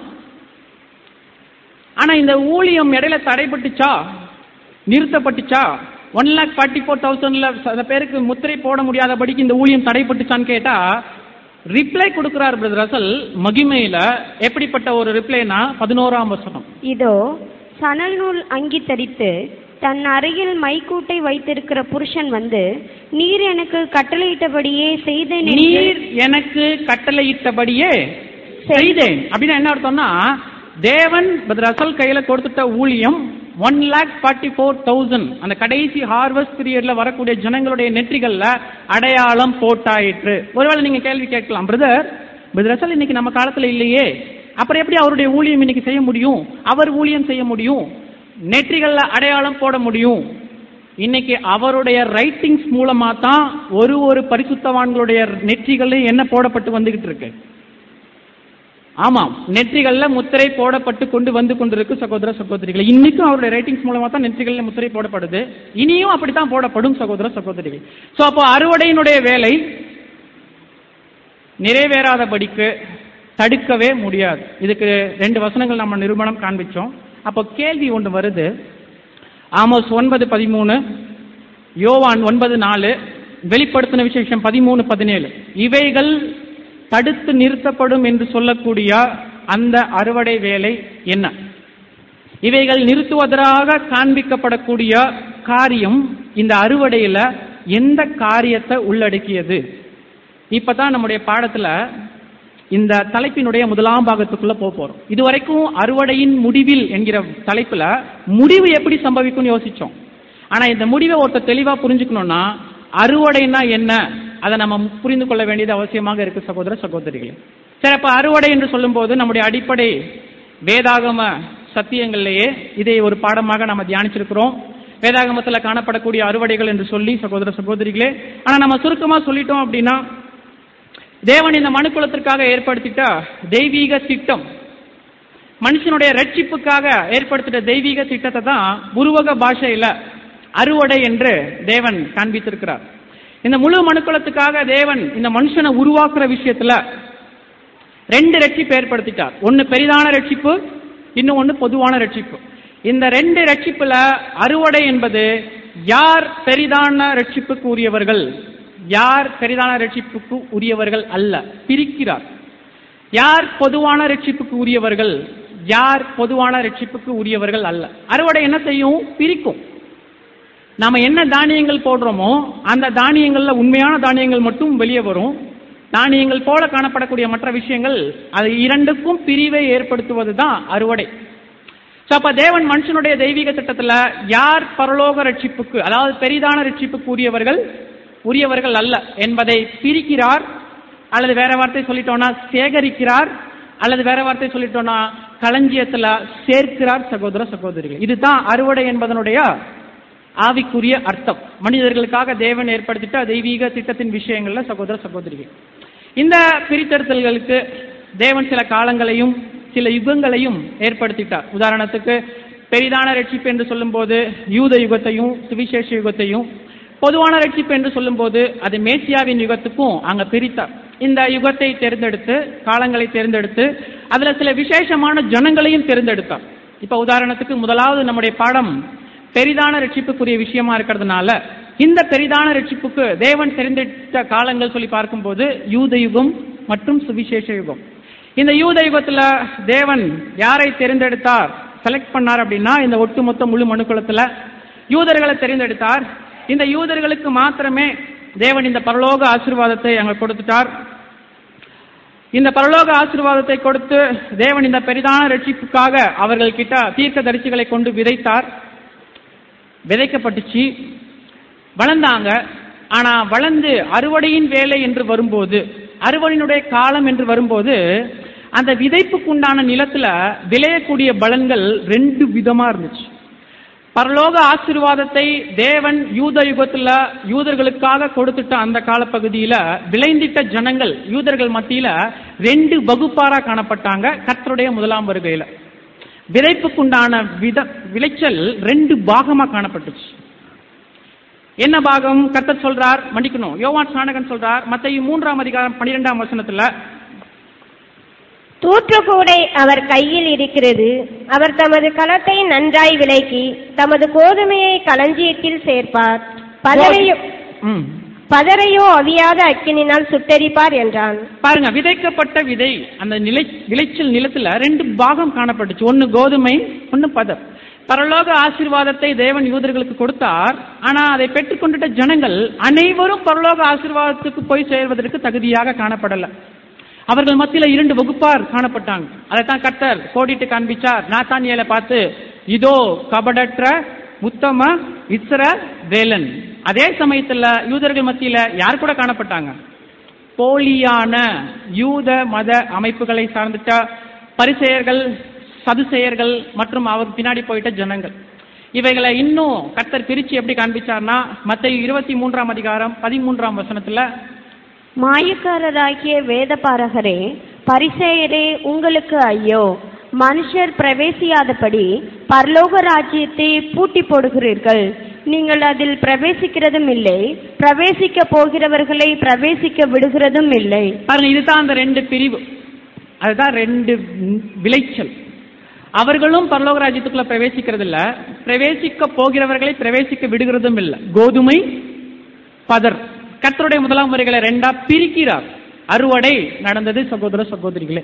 ஆனா இந்த ஊழியம் இடையில தடைப்பட்டுச்சா நிறுத்தப்பட்டுச்சா ஒன் லேக் ஃபார்ட்டி ஃபோர் தௌசண்ட்ல சில பேருக்கு முத்திரை போட முடியாதபடிக்கு இந்த ஊழியம் தடைப்பட்டுச்சான்னு கேட்டா ரிப்ளை கொடுக்கிறார் பிரதர் ரசல் மகிமையில எப்படிப்பட்ட ஒரு ரிப்ளைனா பதினோராம் வசனம் இதோ சணல் நூல் அங்கி தரித்து தன் அருகில் மைக்கூட்டை வைத்திருக்கிற புருஷன் வந்து நீர் எனக்கு கட்டளையிட்டபடியே செய்தேன் என்று நீர் எனக்கு கட்டளையிட்டபடியே செய்தேன் அப்படின்னா என்ன அர்த்தம்னா தேவன் பிரதர் ரசல் கையில கொடுத்துட்ட ஊழியம் one lakh forty four thousand அந்த கடைசி ஹார்வெஸ்ட் பீரியட்ல வரக்கூடிய ஜனங்களுடைய நெற்றிகள்ல அடையாளம் போட்டாயிற்று ஒருவேளை நீங்க கேள்வி கேட்கலாம் பிரதர் பிரதர் ரசல் இன்னைக்கு நம்ம காலத்துல இல்லையே அப்புறம் எப்படி அவருடைய ஊழியம் இன்னைக்கு செய்ய முடியும் அவர் ஊழியம் செய்ய முடியும் நெற்றிகள்ல அடையாளம் போட முடியும் இன்னைக்கு அவருடைய ரைட்டிங்ஸ் மூலமா தான் ஒரு ஒரு பரிசுத்தவான்களுடைய நெற்றிகள்ல என்ன போடப்பட்டு வந்துகிட்டு இருக்கு ஆமாம் நெற்றிகள்ல முத்திரை போடப்பட்டு கொண்டு வந்து கொண்டிருக்கு சகோதர சகோதரிகள் இன்னைக்கும் அவருடைய ரைட்டிங்ஸ் மூலமா தான் நெற்றிகள்ல முத்திரை போடப்படுது இனியும் அப்படித்தான் போடப்படும் சகோதர சகோதரிகள் சோ அப்போ அறுவடையினுடைய வேலை நிறைவேறாதபடிக்கு தடுக்கவே முடியாது இதுக்கு ரெண்டு வசனங்கள் நம்ம நிரூபணம் காண்பிச்சோம் அப்போ கேள்வி ஒன்று வருது ஆமோஸ் ஒன்பது பதிமூணு யோவான் ஒன்பது நாலு வெளிப்படுத்தின விசேஷம் பதிமூணு பதினேழு இவைகள் தடுத்து நிறுத்தப்படும் என்று சொல்லக்கூடிய அந்த அறுவடை வேலை என்ன இவைகள் நிறுத்துவதற்காக காண்பிக்கப்படக்கூடிய காரியம் இந்த அறுவடையில எந்த காரியத்தை உள்ளடக்கியது இப்பதான் நம்முடைய பாடத்துல இந்த தலைப்பினுடைய முதலாம் பாகத்துக்குள்ள போக போறோம் இதுவரைக்கும் அறுவடையின் முடிவில் என்கிற தலைப்புல முடிவு எப்படி சம்பவிக்கும்னு யோசிச்சோம் ஆனா இந்த முடிவை ஒருத்தர் தெளிவா புரிஞ்சுக்கணும்னா அறுவடைனா என்ன அதை நம்ம புரிந்து கொள்ள வேண்டியது அவசியமாக இருக்கு சகோதர சகோதரிகளே சரி அப்ப அறுவடை என்று சொல்லும்போது நம்முடைய அடிப்படை வேதாகம சத்தியங்கள்லேயே இதை ஒரு பாடமாக நம்ம தியானிச்சிருக்கிறோம் வேதாகமத்துல காணப்படக்கூடிய அறுவடைகள் என்று சொல்லி சகோதர சகோதரிகளே ஆனா நம்ம சுருக்கமா சொல்லிட்டோம் அப்படின்னா தேவன் இந்த மனுக்குலத்திற்காக ஏற்படுத்திட்ட தெய்வீக திட்டம் மனுஷனுடைய ரட்சிப்புக்காக ஏற்படுத்திட்ட தெய்வீக திட்டத்தை தான் உருவக பாஷையில அறுவடை என்று தேவன் காண்பித்திருக்கிறார் இந்த முழு மனுக்குலத்துக்காக தேவன் இந்த மனுஷனை உருவாக்குற விஷயத்துல ரெண்டு ரட்சிப்பு ஏற்படுத்திட்டார் ஒன்னு பெரிதான ரட்சிப்பு இன்னும் ஒன்னு பொதுவான ரட்சிப்பு இந்த ரெண்டு ரட்சிப்புல அறுவடை என்பது யார் பெரிதான ரட்சிப்புக்கு உரியவர்கள் யார் பெரிதான ரட்சிப்புக்கு உரியவர்கள் அல்ல பிரிக்கிறார் யார் பொதுவான ரட்சிப்புக்கு உரியவர்கள் யார் பொதுவான ரட்சிப்புக்கு உரியவர்கள் அல்ல அறுவடை என்ன செய்யும் பிரிக்கும் நாம என்ன தானியங்கள் போடுறோமோ அந்த தானியங்கள்ல உண்மையான தானியங்கள் மட்டும் வெளியே வரும் தானியங்கள் போல காணப்படக்கூடிய மற்ற விஷயங்கள் அது இரண்டுக்கும் பிரிவை ஏற்படுத்துவது தான் அறுவடை ஸோ அப்ப தேவன் மனுஷனுடைய தெய்வீக திட்டத்துல யார் பரலோக ரட்சிப்புக்கு அதாவது பெரிதான ரட்சிப்புக்கு உரியவர்கள் உரியவர்கள் அல்ல என்பதை பிரிக்கிறார் அல்லது வேற வார்த்தை சொல்லிட்டோம்னா சேகரிக்கிறார் அல்லது வேற வார்த்தை சொல்லிட்டோம்னா களஞ்சியத்துல சேர்க்கிறார் சகோதர சகோதரிகள் இதுதான் அறுவடை என்பதனுடைய ஆவிக்குரிய அர்த்தம் மனிதர்களுக்காக தேவன் ஏற்படுத்திட்ட தெய்வீக திட்டத்தின் விஷயங்கள்ல சகோதர சகோதரிகள் இந்த பிரித்தெடுத்தல்களுக்கு தேவன் சில காலங்களையும் சில யுகங்களையும் ஏற்படுத்திட்டார் உதாரணத்துக்கு பெரிதான ரட்சிப்பு என்று சொல்லும்போது யூத யுகத்தையும் சுவிசேஷ யுகத்தையும் பொதுவான ரட்சிப்பு என்று சொல்லும்போது அது மேசியாவின் யுகத்துக்கும் அங்க பிரித்தார் இந்த யுகத்தை தேர்ந்தெடுத்து காலங்களை தேர்ந்தெடுத்து அதுல சில விசேஷமான ஜனங்களையும் தேர்ந்தெடுத்தார் இப்ப உதாரணத்துக்கு முதலாவது நம்முடைய பாடம் பெரிதான ரட்சிப்புக்குரிய விஷயமா இருக்கிறதுனால இந்த பெரிதான ரட்சிப்புக்கு தேவன் தெரிந்தெடுத்த காலங்கள் சொல்லி பார்க்கும்போது யூத யுகம் மற்றும் சுவிசேஷ யுகம் இந்த யூத யுகத்துல தேவன் யாரை தெரிந்தெடுத்தார் செலக்ட் பண்ணார் அப்படின்னா இந்த ஒட்டுமொத்த முழு மனுக்குலத்துல யூதர்களை தெரிந்தெடுத்தார் இந்த யூதர்களுக்கு மாத்திரமே தேவன் இந்த பரலோக ஆசீர்வாதத்தை அங்க கொடுத்துட்டார் இந்த பரலோக ஆசீர்வாதத்தை கொடுத்து தேவன் இந்த பெரிதான ரட்சிப்புக்காக அவர்கள் கிட்ட தீர்க்க தரிசிகளை கொண்டு விதைத்தார் விதைக்கப்பட்டுச்சு வளர்ந்தாங்க ஆனா வளர்ந்து அறுவடையின் வேலை என்று வரும்போது அறுவடையினுடைய காலம் என்று வரும்போது அந்த விதைப்புக்குண்டான நிலத்துல விளையக்கூடிய பலன்கள் ரெண்டு விதமா இருந்துச்சு பரலோக ஆசீர்வாதத்தை தேவன் யூத யுகத்துல யூதர்களுக்காக கொடுத்துட்ட அந்த காலப்பகுதியில விளைந்திட்ட ஜனங்கள் யூதர்கள் மத்தியில ரெண்டு வகுப்பாரா காணப்பட்டாங்க கர்த்தருடைய முதலாம் வருகையில விதைப்புக்குண்டான வித விளைச்சல் ரெண்டு பாகமா காணப்பட்டுச்சு என்ன பாகம் கர்த்தர் சொல்றார் மன்னிக்கணும் யோவான் ஸ்நானகன் சொல்றார் மத்திய மூன்றாம் அதிகாரம் பன்னிரெண்டாம் வசனத்துல தூற்றுக்கூடை அவர் கையில் இருக்கிறது அவர் தமது களத்தை நன்றாய் விலக்கி தமது கோதுமையை களஞ்சியத்தில் சேர்ப்பார் பதரையோ ம். பதரையோ அவியாத அக்கினினால் சுட்டெரிப்பார் என்றான் பாருங்க விதைக்கப்பட்ட விதை அந்த நிலை விளைச்சல் நிலத்துல ரெண்டு பாகம் காணப்பட்டுச்சு ஒன்னு கோதுமை ஒன்னு பதர் பரலோக ஆசீர்வாதத்தை தேவன் யூதர்களுக்கு கொடுத்தார் ஆனா அதை பெற்றுக்கொண்டுட்ட ஜனங்கள் அனைவரும் பரலோக ஆசீர்வாதத்துக்கு போய் சேர்வதற்கு தகுதியாக காணப்படல அவர்கள் மத்தியில இரண்டு வகுப்பார் காணப்பட்டாங்க அதைத்தான் கர்த்தர் கோடிட்டு காண்பிச்சார் நாத்தானியலை பார்த்து இதோ கபடற்ற உத்தம இஸ்ர வேலன் அதே சமயத்துல யூதர்கள் மத்தியில யார் கூட காணப்பட்டாங்க போலியான யூத மத அமைப்புகளை சார்ந்துட்ட பரிசெயர்கள் சதுசெயர்கள் மற்றும் அவர் பின்னாடி போயிட்ட ஜனங்கள் இவைகளை இன்னும் கர்த்தர் பிரிச்சு எப்படி காண்பிச்சார்னா மத்திய இருபத்தி மூன்றாம் அதிகாரம் பதிமூன்றாம் வசனத்துல மாயக்காரராகிய வேதபாரகரே பரிசேயரே உங்களுக்கு ஐயோ மனுஷர் பிரவேசியாதபடி பரலோக ராஜ்யத்தை பூட்டி போடுகிறீர்கள் நீங்கள் அதில் பிரவேசிக்கிறதும் இல்லை பிரவேசிக்க போகிறவர்களை பிரவேசிக்க விடுகிறதும் இல்லை பாருங்க இதுதான் அந்த ரெண்டு பிரிவு அதுதான் ரெண்டு விளைச்சல் அவர்களும் பரலோக ராஜ்யத்துக்குள்ள பிரவேசிக்கிறது இல்ல பிரவேசிக்க போகிறவர்களை பிரவேசிக்க விடுகிறதும் இல்ல கோதுமை பதர் கர்த்தருடைய முதலாம் முறைகளை ரெண்டா பிரிக்கிறார் அறுவடை நடந்தது சகோதர சகோதரிகளே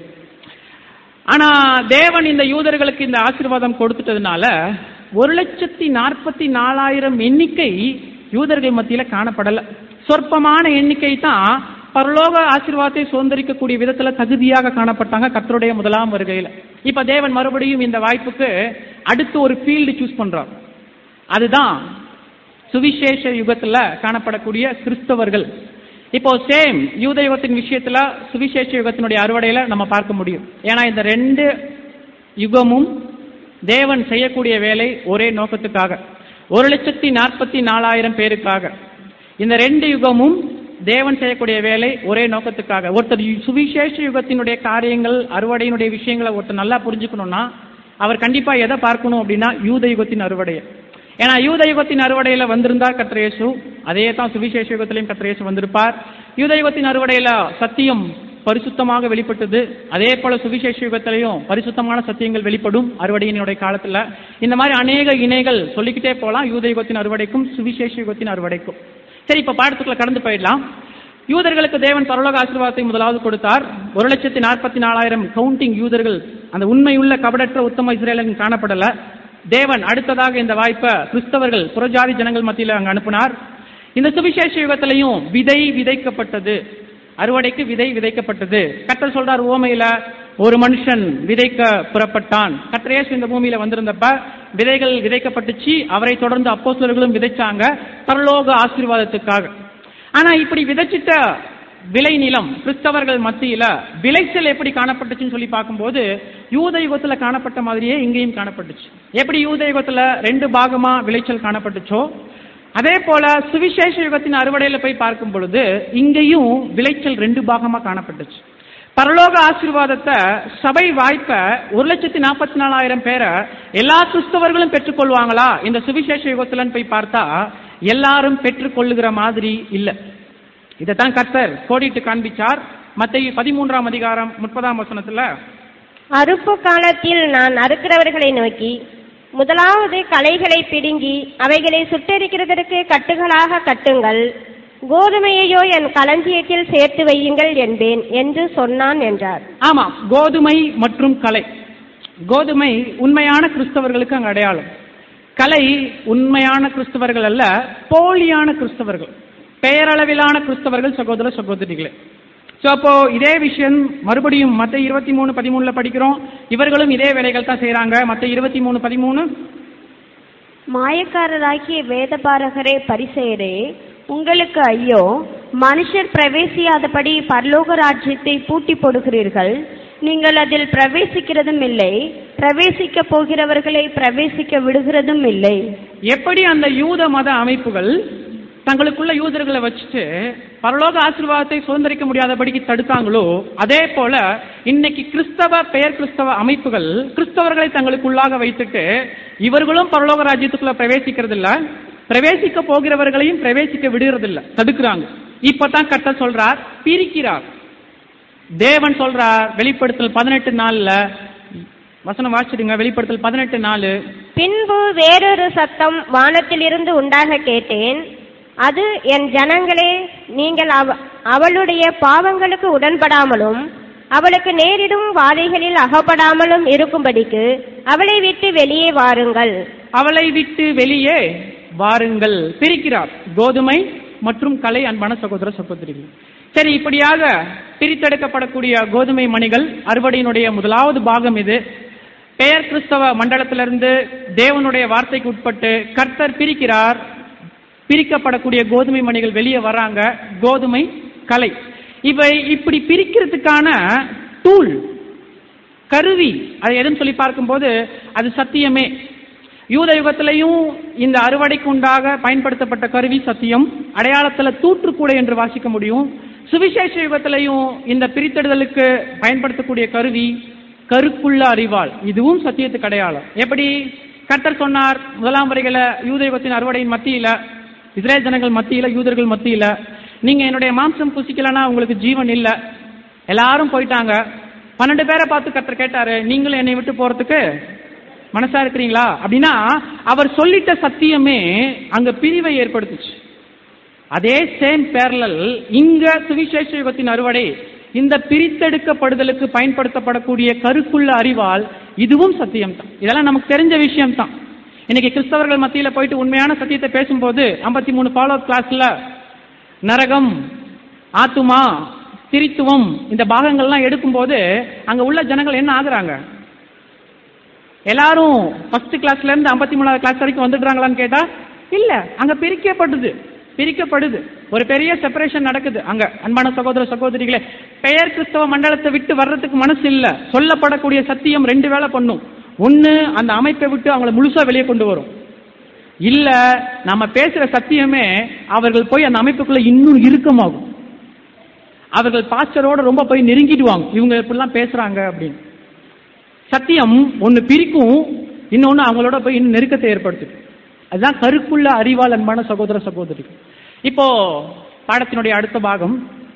ஆனா தேவன் இந்த யூதர்களுக்கு இந்த ஆசீர்வாதம் கொடுத்துட்டதுனால ஒரு லட்சத்தி நாற்பத்தி நாலாயிரம் எண்ணிக்கை யூதர்கள் மத்தியில காணப்படல சொற்பமான எண்ணிக்கை தான் பரலோக ஆசீர்வாதத்தை சுதந்திரிக்கக்கூடிய விதத்துல தகுதியாக காணப்பட்டாங்க கர்த்தருடைய முதலாம் வருகையில இப்ப தேவன் மறுபடியும் இந்த வாய்ப்புக்கு அடுத்து ஒரு ஃபீல்டு சூஸ் பண்றார் அதுதான் சுவிசேஷ யுகத்துல காணப்படக்கூடிய கிறிஸ்தவர்கள் இப்போ சேம் யூத யுகத்தின் விஷயத்துல சுவிசேஷ யுகத்தினுடைய அறுவடையில நம்ம பார்க்க முடியும் ஏன்னா இந்த ரெண்டு யுகமும் தேவன் செய்யக்கூடிய வேலை ஒரே நோக்கத்துக்காக ஒரு லட்சத்தி நாற்பத்தி நாலாயிரம் பேருக்காக இந்த ரெண்டு யுகமும் தேவன் செய்யக்கூடிய வேலை ஒரே நோக்கத்துக்காக ஒருத்தர் யு- சுவிசேஷ யுகத்தினுடைய காரியங்கள் அறுவடையினுடைய விஷயங்களை ஒருத்தர் நல்லா புரிஞ்சுக்கணும்னா அவர் கண்டிப்பா எதை பார்க்கணும் அப்படின்னா யூத யுகத்தின் அறுவடையை ஏன்னா யூத யுகத்தின் அறுவடையில வந்திருந்தார் கர்த்தர் இயேசு அதே தான் சுவிசேஷ யுகத்திலையும் கர்த்தர் இயேசு வந்திருப்பார் யூத யுகத்தின் அறுவடையில சத்தியம் பரிசுத்தமாக வெளிப்பட்டது அதே போல சுவிசேஷ யுகத்திலையும் பரிசுத்தமான சத்தியங்கள் வெளிப்படும் அறுவடையினுடைய காலத்துல இந்த மாதிரி அநேக இணைகள் சொல்லிக்கிட்டே போலாம் யூத யுகத்தின் அறுவடைக்கும் சுவிசேஷ யுகத்தின் அறுவடைக்கும் சரி இப்ப பாடத்துக்குள்ள கடந்து போயிடலாம் யூதர்களுக்கு தேவன் பரலோக ஆசீர்வாதத்தை முதலாவது கொடுத்தார் ஒரு லட்சத்தி நாற்பத்தி நாலாயிரம் கவுண்டிங் யூதர்கள் அந்த உண்மையுள்ள கபடற்ற உத்தம இஸ்ரேலன் காணப்படல தேவன் அடுத்ததாக இந்த வாய்ப்பை கிறிஸ்தவர்கள் புறஜாதி ஜனங்கள் மத்தியில் அங்க அனுப்பினார் இந்த சுவிசேஷ யுகத்திலையும் விதை விதைக்கப்பட்டது அறுவடைக்கு விதை விதைக்கப்பட்டது கர்த்தர் சொல்றார் ஓமையில ஒரு மனுஷன் விதைக்க புறப்பட்டான் கர்த்தரேசு இந்த பூமியில வந்திருந்தப்ப விதைகள் விதைக்கப்பட்டுச்சு அவரை தொடர்ந்து அப்போஸ்தலர்களும் விதைச்சாங்க பரலோக ஆசீர்வாதத்துக்காக ஆனா இப்படி விதைச்சிட்ட விளை நிலம் கிறிஸ்தவர்கள் மத்தியில விளைச்சல் எப்படி காணப்பட்டுச்சுன்னு சொல்லி பார்க்கும்போது யூத யுகத்துல காணப்பட்ட மாதிரியே இங்கேயும் காணப்பட்டுச்சு எப்படி யூத யுகத்துல ரெண்டு பாகமா விளைச்சல் காணப்பட்டுச்சோ அதே போல சுவிசேஷ யுகத்தின் அறுவடையில போய் பார்க்கும் பொழுது இங்கேயும் விளைச்சல் ரெண்டு பாகமா காணப்பட்டுச்சு பரலோக ஆசீர்வாதத்தை சபை வாய்ப்ப ஒரு லட்சத்தி நாற்பத்தி நாலாயிரம் பேரை எல்லா கிறிஸ்தவர்களும் பெற்றுக்கொள்வாங்களா இந்த சுவிசேஷ யுகத்துலன்னு போய் பார்த்தா எல்லாரும் பெற்றுக்கொள்ளுகிற மாதிரி இல்ல இதைத்தான் கர்த்தர் கோடிட்டு காண்பிச்சார் மத்திய பதிமூன்றாம் அதிகாரம் முப்பதாம் வசனத்துல அறுப்பு காலத்தில் நான் அறுக்கிறவர்களை நோக்கி முதலாவது களைகளை பிடுங்கி அவைகளை சுட்டெரிக்கிறதற்கு கட்டுகளாக கட்டுங்கள் கோதுமையையோ என் களஞ்சியத்தில் சேர்த்து வையுங்கள் என்பேன் என்று சொன்னான் என்றார் ஆமா கோதுமை மற்றும் கலை கோதுமை உண்மையான கிறிஸ்தவர்களுக்கு அங்க அடையாளம் கலை உண்மையான கிறிஸ்தவர்கள் அல்ல போலியான கிறிஸ்தவர்கள் பெயரளவிலான கிறிஸ்தவர்கள் சகோதர சகோதரிகளே சோ அப்போ இதே விஷயம் மறுபடியும் மத்த இருபத்தி மூணு பதிமூணுல படிக்கிறோம் இவர்களும் இதே வேலைகள் தான் செய்யறாங்க மத்த இருபத்தி மூணு பதிமூணு மாயக்காரராகிய வேதபாரகரே பரிசெயரே உங்களுக்கு ஐயோ மனுஷர் பிரவேசியாதபடி பரலோக ராஜ்யத்தை பூட்டி போடுகிறீர்கள் நீங்கள் அதில் பிரவேசிக்கிறதும் இல்லை பிரவேசிக்க போகிறவர்களை பிரவேசிக்க விடுகிறதும் இல்லை எப்படி அந்த யூத மத அமைப்புகள் தங்களுக்குள்ள யூதர்களை வச்சுட்டு பரலோக ஆசீர்வாதத்தை சுதந்திரிக்க முடியாதபடிக்கு தடுத்தாங்களோ அதே போல இன்னைக்கு கிறிஸ்தவ பெயர் கிறிஸ்தவ அமைப்புகள் கிறிஸ்தவர்களை தங்களுக்குள்ளாக வைத்துட்டு இவர்களும் பரலோக ராஜ்யத்துக்குள்ள பிரவேசிக்கிறது இல்ல பிரவேசிக்க போகிறவர்களையும் பிரவேசிக்க விடுறது இல்ல தடுக்கிறாங்க இப்பதான் கட்ட சொல்றார் பிரிக்கிறார் தேவன் சொல்றார் வெளிப்படுத்தல் பதினெட்டு நாள்ல வசனம் வாசிடுங்க வெளிப்படுத்தல் பதினெட்டு நாலு பின்பு வேறொரு சத்தம் வானத்திலிருந்து உண்டாக கேட்டேன் அது என் ஜனங்களே நீங்கள் அவ அவளுடைய பாவங்களுக்கு உடன்படாமலும் அவளுக்கு நேரிடும் வாதைகளில் அகப்படாமலும் இருக்கும்படிக்கு அவளை விட்டு வெளியே வாருங்கள் அவளை விட்டு வெளியே வாருங்கள் பிரிக்கிறார் கோதுமை மற்றும் கலை அன்பான சகோதர சகோதரிகள் சரி இப்படியாக பிரித்தெடுக்கப்படக்கூடிய கோதுமை மணிகள் அறுவடையினுடைய முதலாவது பாகம் இது பெயர் கிறிஸ்தவ மண்டலத்திலிருந்து தேவனுடைய வார்த்தைக்கு உட்பட்டு கர்த்தர் பிரிக்கிறார் பிரிக்கப்படக்கூடிய கோதுமை மணிகள் வெளியே வராங்க கோதுமை கலை இவை இப்படி பிரிக்கிறதுக்கான டூல் கருவி அதை எதுன்னு சொல்லி பார்க்கும்போது அது சத்தியமே யூத யுகத்திலையும் இந்த அறுவடைக்கு உண்டாக பயன்படுத்தப்பட்ட கருவி சத்தியம் அடையாளத்துல தூற்றுக்கூடை என்று வாசிக்க முடியும் சுவிசேஷ யுகத்திலையும் இந்த பிரித்தெடுதலுக்கு பயன்படுத்தக்கூடிய கருவி கருக்குள்ள அறிவாள் இதுவும் சத்தியத்துக்கு அடையாளம் எப்படி கர்த்தர் சொன்னார் முதலாம் வரிகளை யூத யுகத்தின் அறுவடையின் மத்தியில இஸ்ரேல் ஜனங்கள் மத்தியில யூதர்கள் மத்தியில நீங்க என்னுடைய மாம்சம் புசிக்கலன்னா உங்களுக்கு ஜீவன் இல்ல எல்லாரும் போயிட்டாங்க பன்னெண்டு பேரை பார்த்து கர்த்தர் கேட்டாரு நீங்களும் என்னை விட்டு போறதுக்கு மனசா இருக்கிறீங்களா அப்படின்னா அவர் சொல்லிட்ட சத்தியமே அங்க பிரிவை ஏற்படுத்துச்சு அதே சேம் பேரலல் இங்க சுவிசேஷ யுகத்தின் அறுவடை இந்த பிரித்தெடுக்கப்படுதலுக்கு பயன்படுத்தப்படக்கூடிய கருக்குள்ள அறிவால் இதுவும் சத்தியம் தான் இதெல்லாம் நமக்கு தெரிஞ்ச விஷயம் தான் இன்னைக்கு கிறிஸ்தவர்கள் மத்தியில போயிட்டு உண்மையான சத்தியத்தை பேசும்போது ஐம்பத்தி மூணு ஃபாலோ கிளாஸ்ல நரகம் ஆத்துமா திரித்துவம் இந்த பாகங்கள்லாம் எடுக்கும்போது அங்க உள்ள ஜனங்கள் என்ன ஆகுறாங்க எல்லாரும் ஃபர்ஸ்ட் கிளாஸ்ல இருந்து ஐம்பத்தி மூணாவது கிளாஸ் வரைக்கும் வந்துடுறாங்களான்னு கேட்டா இல்ல அங்க பிரிக்கப்படுது பிரிக்கப்படுது ஒரு பெரிய செப்பரேஷன் நடக்குது அங்க அன்பான சகோதர சகோதரிகளே பெயர் கிறிஸ்தவ மண்டலத்தை விட்டு வர்றதுக்கு மனசு இல்ல சொல்லப்படக்கூடிய சத்தியம் ரெண்டு வேலை பண்ணும் ஒண்ணு அந்த அமைப்பை விட்டு அவங்கள முழுசா வெளியே கொண்டு வரும் இல்ல நம்ம பேசுற சத்தியமே அவர்கள் போய் அந்த அமைப்புக்குள்ள இன்னும் இறுக்கமாகும் அவர்கள் பாஸ்டரோட ரொம்ப போய் நெருங்கிடுவாங்க இவங்க இப்படிலாம் பேசுறாங்க அப்படின்னு சத்தியம் ஒன்னு பிரிக்கும் இன்னொன்னு அவங்களோட போய் இன்னும் நெருக்கத்தை ஏற்படுத்தும் அதுதான் கருக்குள்ள அறிவால் அன்பான சகோதர சகோதரிகள் இப்போ பாடத்தினுடைய அடுத்த பாகம்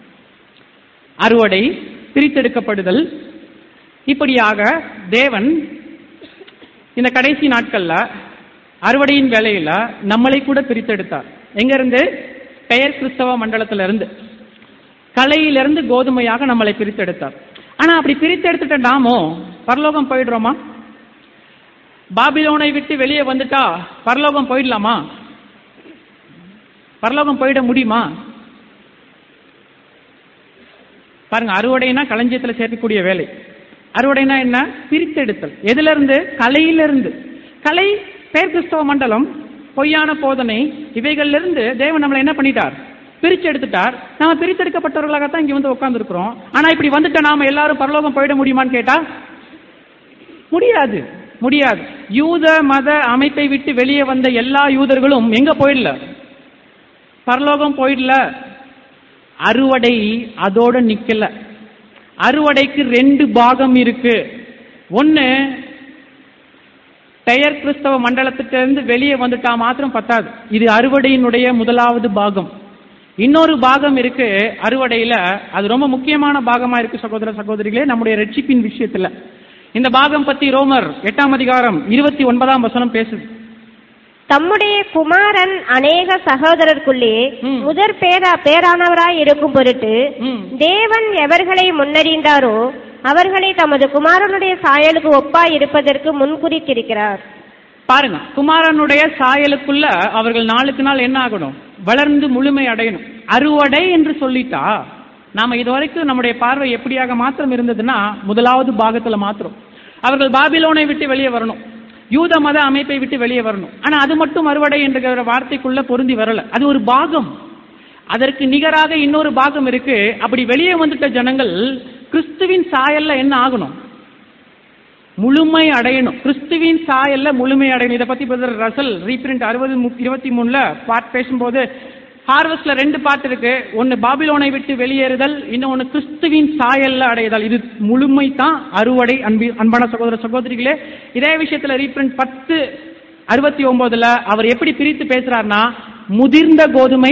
அறுவடை பிரித்தெடுக்கப்படுதல் இப்படியாக தேவன் இந்த கடைசி நாட்கள்ல அறுவடையின் வேலையில நம்மளை கூட பிரித்தெடுத்தார் எங்க இருந்து பெயர் கிறிஸ்தவ மண்டலத்துல இருந்து கலையிலிருந்து கோதுமையாக நம்மளை பிரித்தெடுத்தார் ஆனா அப்படி பிரித்தெடுத்துட்ட நாமோ பரலோகம் போயிடுறோமா பாபிலோனை விட்டு வெளியே வந்துட்டா பரலோகம் போயிடலாமா பரலோகம் போயிட முடியுமா பாருங்க அறுவடைனா களஞ்சியத்துல சேர்க்கக்கூடிய வேலை அறுவடைனா என்ன பிரித்தெடுத்தல் எதுல இருந்து கலையிலிருந்து கலை பேர் கிறிஸ்தவ மண்டலம் பொய்யான போதனை இவைகள்ல இருந்து தேவன் நம்மளை என்ன பண்ணிட்டார் பிரிச்சு எடுத்துட்டார் நாம பிரித்தெடுக்கப்பட்டவர்களாகத்தான் இங்க வந்து உட்கார்ந்து இருக்கிறோம் ஆனா இப்படி வந்துட்ட நாம எல்லாரும் பரலோகம் போயிட முடியுமான்னு கேட்டா முடியாது முடியாது யூத மத அமைப்பை விட்டு வெளியே வந்த எல்லா யூதர்களும் எங்க போயிடல பரலோகம் போயிடல அறுவடை அதோட நிக்கல அறுவடைக்கு ரெண்டு பாகம் இருக்கு ஒன்னு பெயர் கிறிஸ்தவ மண்டலத்திட்ட இருந்து வெளியே வந்துட்டா மாத்திரம் பத்தாது இது அறுவடையினுடைய முதலாவது பாகம் இன்னொரு பாகம் இருக்கு அறுவடையில அது ரொம்ப முக்கியமான பாகமா இருக்கு சகோதர சகோதரிகளே நம்முடைய ரட்சிப்பின் விஷயத்துல இந்த பாகம் பத்தி ரோமர் எட்டாம் அதிகாரம் இருபத்தி ஒன்பதாம் வசனம் பேசுது தம்முடைய குமாரன் அநேக சகோதரருக்குள்ளே ம். முதற் பேரா பேரானவராய் இருக்கும் பொருட்டு ம். தேவன் எவர்களை முன்னறிந்தாரோ அவர்களை தமது குமாரனுடைய சாயலுக்கு ஒப்பாய் இருப்பதற்கு முன்குறித்திருக்கிறார் பாருங்க குமாரனுடைய சாயலுக்குள்ள அவர்கள் நாளுக்கு நாள் என்ன ஆகணும் வளர்ந்து முழுமை அடையணும் அறுவடை என்று சொல்லிட்டா நாம இதுவரைக்கும் நம்முடைய பார்வை எப்படியாக மாத்திரம் இருந்ததுன்னா முதலாவது பாகத்துல மாத்திரம் அவர்கள் பாபிலோனை விட்டு வெளியே வரணும் யூத மத அமைப்பை விட்டு வெளியே வரணும் ஆனா அது மட்டும் அறுவடை என்கிற வார்த்தைக்குள்ள பொருந்தி வரல அது ஒரு பாகம் அதற்கு நிகராக இன்னொரு பாகம் இருக்கு அப்படி வெளியே வந்துட்ட ஜனங்கள் கிறிஸ்துவின் சாயல்ல என்ன ஆகணும் முழுமை அடையணும் கிறிஸ்துவின் சாயல்ல முழுமை அடையணும் இதை பத்தி பிரதர் ரசல் ரீபிரிண்ட் அறுபது இருபத்தி மூணுல பார்ட் பேசும்போது ஹார்வெஸ்ட்ல ரெண்டு பார்ட் இருக்கு ஒன்னு பாபிலோனை விட்டு வெளியேறுதல் இன்னொன்னு கிறிஸ்துவின் சாயல்ல அடையுதல் இது முழுமை தான் அறுவடை அன்பி அன்பான சகோதர சகோதரிகளே இதே விஷயத்துல ரீபிரிண்ட் பத்து அறுபத்தி ஒன்பதுல அவர் எப்படி பிரித்து பேசுறாருன்னா முதிர்ந்த கோதுமை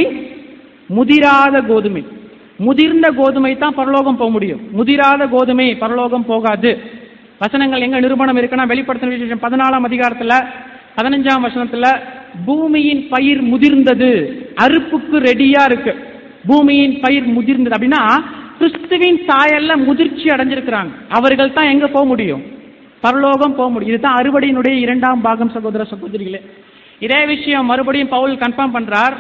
முதிராத கோதுமை முதிர்ந்த கோதுமை தான் பரலோகம் போக முடியும் முதிராத கோதுமை பரலோகம் போகாது வசனங்கள் எங்க நிரூபணம் இருக்குன்னா வெளிப்படுத்தின விசேஷம் பதினாலாம் அதிகாரத்துல பதினஞ்சாம் வசனத்துல பூமியின் பயிர் முதிர்ந்தது அறுப்புக்கு ரெடியா இருக்கு பூமியின் பயிர் முதிர்ந்தது அப்படின்னா கிறிஸ்துவின் சாயல்ல முதிர்ச்சி அடைஞ்சிருக்கிறாங்க அவர்கள் தான் எங்க போக முடியும் பரலோகம் போக முடியும் இதுதான் அறுவடையினுடைய இரண்டாம் பாகம் சகோதர சகோதரிகளே இதே விஷயம் மறுபடியும் பவுல் கன்ஃபார்ம் பண்றார்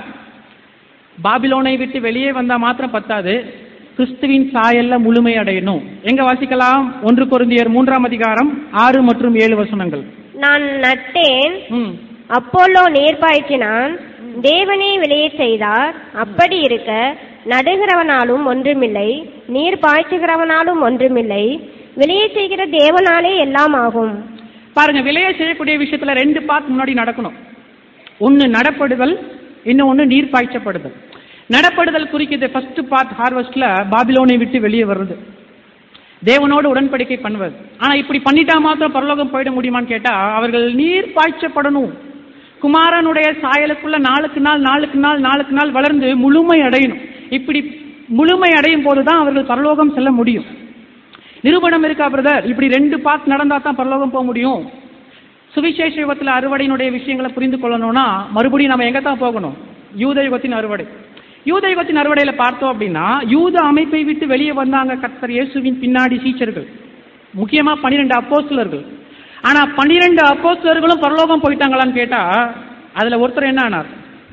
பாபிலோனை விட்டு வெளியே வந்தா மாத்திரம் பத்தாது கிறிஸ்துவின் சாயல்ல முழுமை அடையணும் எங்க வாசிக்கலாம் ஒன்று கொரிந்தியர் மூன்றாம் அதிகாரம் ஆறு மற்றும் ஏழு வசனங்கள் நான் நட்டேன் ம் அப்போலோ நீர் பாய்ச்சினான் தேவனே விளைய செய்தார் அப்படி இருக்க நடுகிறவனாலும் ஒன்றுமில்லை நீர் பாய்ச்சுகிறவனாலும் ஒன்றுமில்லை விளைய செய்கிற தேவனாலே எல்லாம் ஆகும் பாருங்க விலையை செய்யக்கூடிய விஷயத்துல ரெண்டு பார்ட் முன்னாடி நடக்கணும் ஒன்னு நடப்படுதல் இன்னொன்னு நீர் பாய்ச்சப்படுதல் நடப்படுதல் குறிக்கிறது ஃபர்ஸ்ட் பார்ட் ஹார்வெஸ்ட்ல பாபிலோனை விட்டு வெளியே வர்றது தேவனோடு உடன்படிக்கை பண்ணுவது ஆனா இப்படி பண்ணிட்டா மாத்திரம் பரலோகம் போயிட முடியுமான்னு கேட்டா அவர்கள் நீர் பாய்ச்சப்படணும் குமாரனுடைய சாயலுக்குள்ள நாளுக்கு நாள் நாளுக்கு நாள் நாளுக்கு நாள் வளர்ந்து முழுமை அடையணும் இப்படி முழுமை அடையும் போதுதான் அவர்கள் பரலோகம் செல்ல முடியும் நிரூபணம் இருக்கா பிரதர் இப்படி ரெண்டு பார்ட் நடந்தா தான் பரலோகம் போக முடியும் சுவிசேஷ யுகத்தில் அறுவடையினுடைய விஷயங்களை புரிந்து கொள்ளணும்னா மறுபடியும் நம்ம எங்க தான் போகணும் யூத யுகத்தின் அறுவடை யூத யுகத்தின் அறுவடையில பார்த்தோம் அப்படின்னா யூத அமைப்பை விட்டு வெளியே வந்தாங்க கர்த்தர் இயேசுவின் பின்னாடி சீச்சர்கள் முக்கியமா பன்னிரெண்டு அப்போஸ்தலர்கள் ஆனா பன்னிரெண்டு அப்போஸ்தலர்களும் பரலோகம் போயிட்டாங்களான்னு கேட்டா அதுல ஒருத்தர் என்ன ஆனார்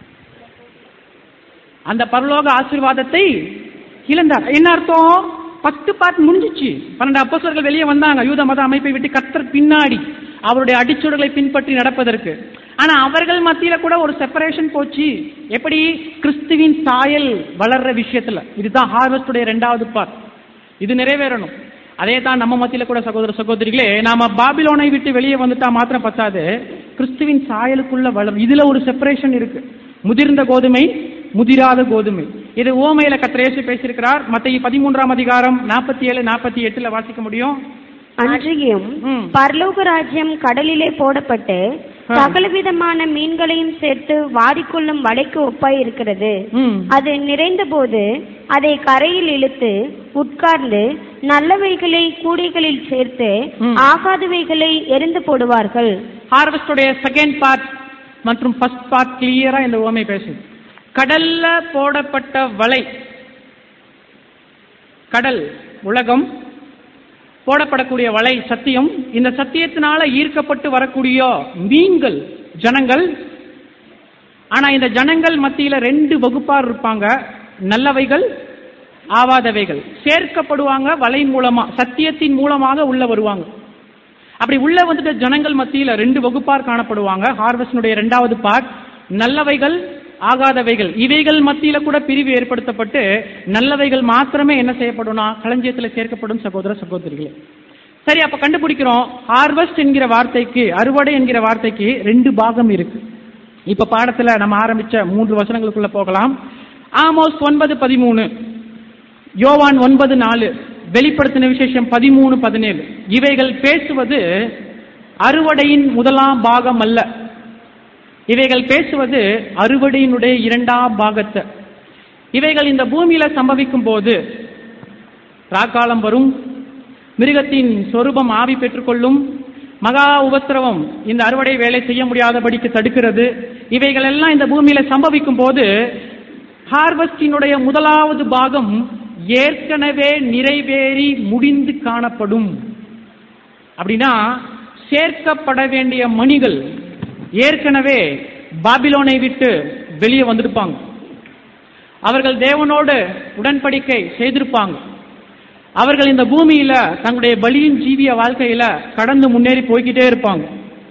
அந்த பரலோக ஆசீர்வாதத்தை இழந்தார் என்ன அர்த்தம் பத்து பார்ட் முடிஞ்சிச்சு பன்னெண்டு அப்போஸ்தலர்கள் வெளியே வந்தாங்க யூத மத அமைப்பை விட்டு கர்த்தர் பின்னாடி அவருடைய அடிச்சுவடுகளை பின்பற்றி நடப்பதற்கு ஆனா அவர்கள் மத்தியில கூட ஒரு செப்பரேஷன் போச்சு எப்படி கிறிஸ்துவின் சாயல் வளர்ற விஷயத்துல இதுதான் ஹார்வெஸ்டுடைய ரெண்டாவது பார்ட் இது நிறைவேறணும் அதே தான் நம்ம மத்தியில கூட சகோதர சகோதரிகளே நாம பாபிலோனை விட்டு வெளியே வந்துட்டா மாத்திரம் பத்தாது கிறிஸ்துவின் சாயலுக்குள்ள வளரும் இதுல ஒரு செப்பரேஷன் இருக்கு முதிர்ந்த கோதுமை முதிராத கோதுமை இது ஓமையில கத்திரேசு பேசியிருக்கிறார் மத்திய பதிமூன்றாம் அதிகாரம் நாற்பத்தி ஏழு நாற்பத்தி எட்டுல வாசிக்க முடியும் அன்றியும் ம். பரலோக ராஜ்யம் கடலிலே போடப்பட்டு ஆ. சகலவிதமான மீன்களையும் சேர்த்து வாரிக்கொள்ளும் வலைக்கு ஒப்பாய் இருக்கிறது ம். அது நிறைந்தபோது அதை கரையில் இழுத்து உட்கார்ந்து நல்லவைகளை கூடைகளில் சேர்த்து ம். ஆகாதவைகளை எரிந்து போடுவார்கள் ஹார்வெஸ்டுடைய செகண்ட் பார்ட் மற்றும் ஃபர்ஸ்ட் பார்ட் கிளியரா இந்த ஓமை பேசுது கடல்ல போடப்பட்ட வலை கடல் உலகம் போடப்படக்கூடிய வலை சத்தியம் இந்த சத்தியத்தினால ஈர்க்கப்பட்டு வரக்கூடிய மீன்கள் ஜனங்கள் ஆனா இந்த ஜனங்கள் மத்தியில ரெண்டு வகுப்பார் இருப்பாங்க நல்லவைகள் ஆவாதவைகள் சேர்க்கப்படுவாங்க வலை மூலமா சத்தியத்தின் மூலமாக உள்ள வருவாங்க அப்படி உள்ள வந்துட்டு ஜனங்கள் மத்தியில ரெண்டு வகுப்பார் காணப்படுவாங்க ஹார்வெஸ்டினுடைய இரண்டாவது பார்ட் நல்லவைகள் ஆகாதவைகள் இவைகள் மத்தியில கூட பிரிவு ஏற்படுத்தப்பட்டு நல்லவைகள் மாத்திரமே என்ன செய்யப்படும்னா களஞ்சியத்தில் சேர்க்கப்படும் சகோதர சகோதரிகளே சரி அப்ப கண்டுபிடிக்கிறோம் ஹார்வெஸ்ட் என்கிற வார்த்தைக்கு அறுவடை என்கிற வார்த்தைக்கு ரெண்டு பாகம் இருக்கு இப்ப பாடத்துல நம்ம ஆரம்பிச்ச மூன்று வசனங்களுக்குள்ள போகலாம் ஆமோஸ் ஒன்பது பதிமூணு யோவான் ஒன்பது நாலு வெளிப்படுத்தின விசேஷம் பதிமூணு பதினேழு இவைகள் பேசுவது அறுவடையின் முதலாம் பாகம் அல்ல இவைகள் பேசுவது அறுவடையினுடைய இரண்டாம் பாகத்தை இவைகள் இந்த பூமியில சம்பவிக்கும் போது ராக்காலம் வரும் மிருகத்தின் சொரூபம் ஆவி பெற்றுக்கொள்ளும் மகா உபத்திரவம் இந்த அறுவடை வேலை செய்ய முடியாதபடிக்கு தடுக்கிறது இவைகள் எல்லாம் இந்த பூமியில சம்பவிக்கும் போது ஹார்வெஸ்டினுடைய முதலாவது பாகம் ஏற்கனவே நிறைவேறி முடிந்து காணப்படும் அப்படின்னா சேர்க்கப்பட வேண்டிய மணிகள் ஏற்கனவே பாபிலோனை விட்டு வெளியே வந்திருப்பாங்க அவர்கள் தேவனோடு உடன்படிக்கை செய்திருப்பாங்க அவர்கள் இந்த பூமியில தங்களுடைய பலியின் ஜீவிய வாழ்க்கையில கடந்து முன்னேறி போய்கிட்டே இருப்பாங்க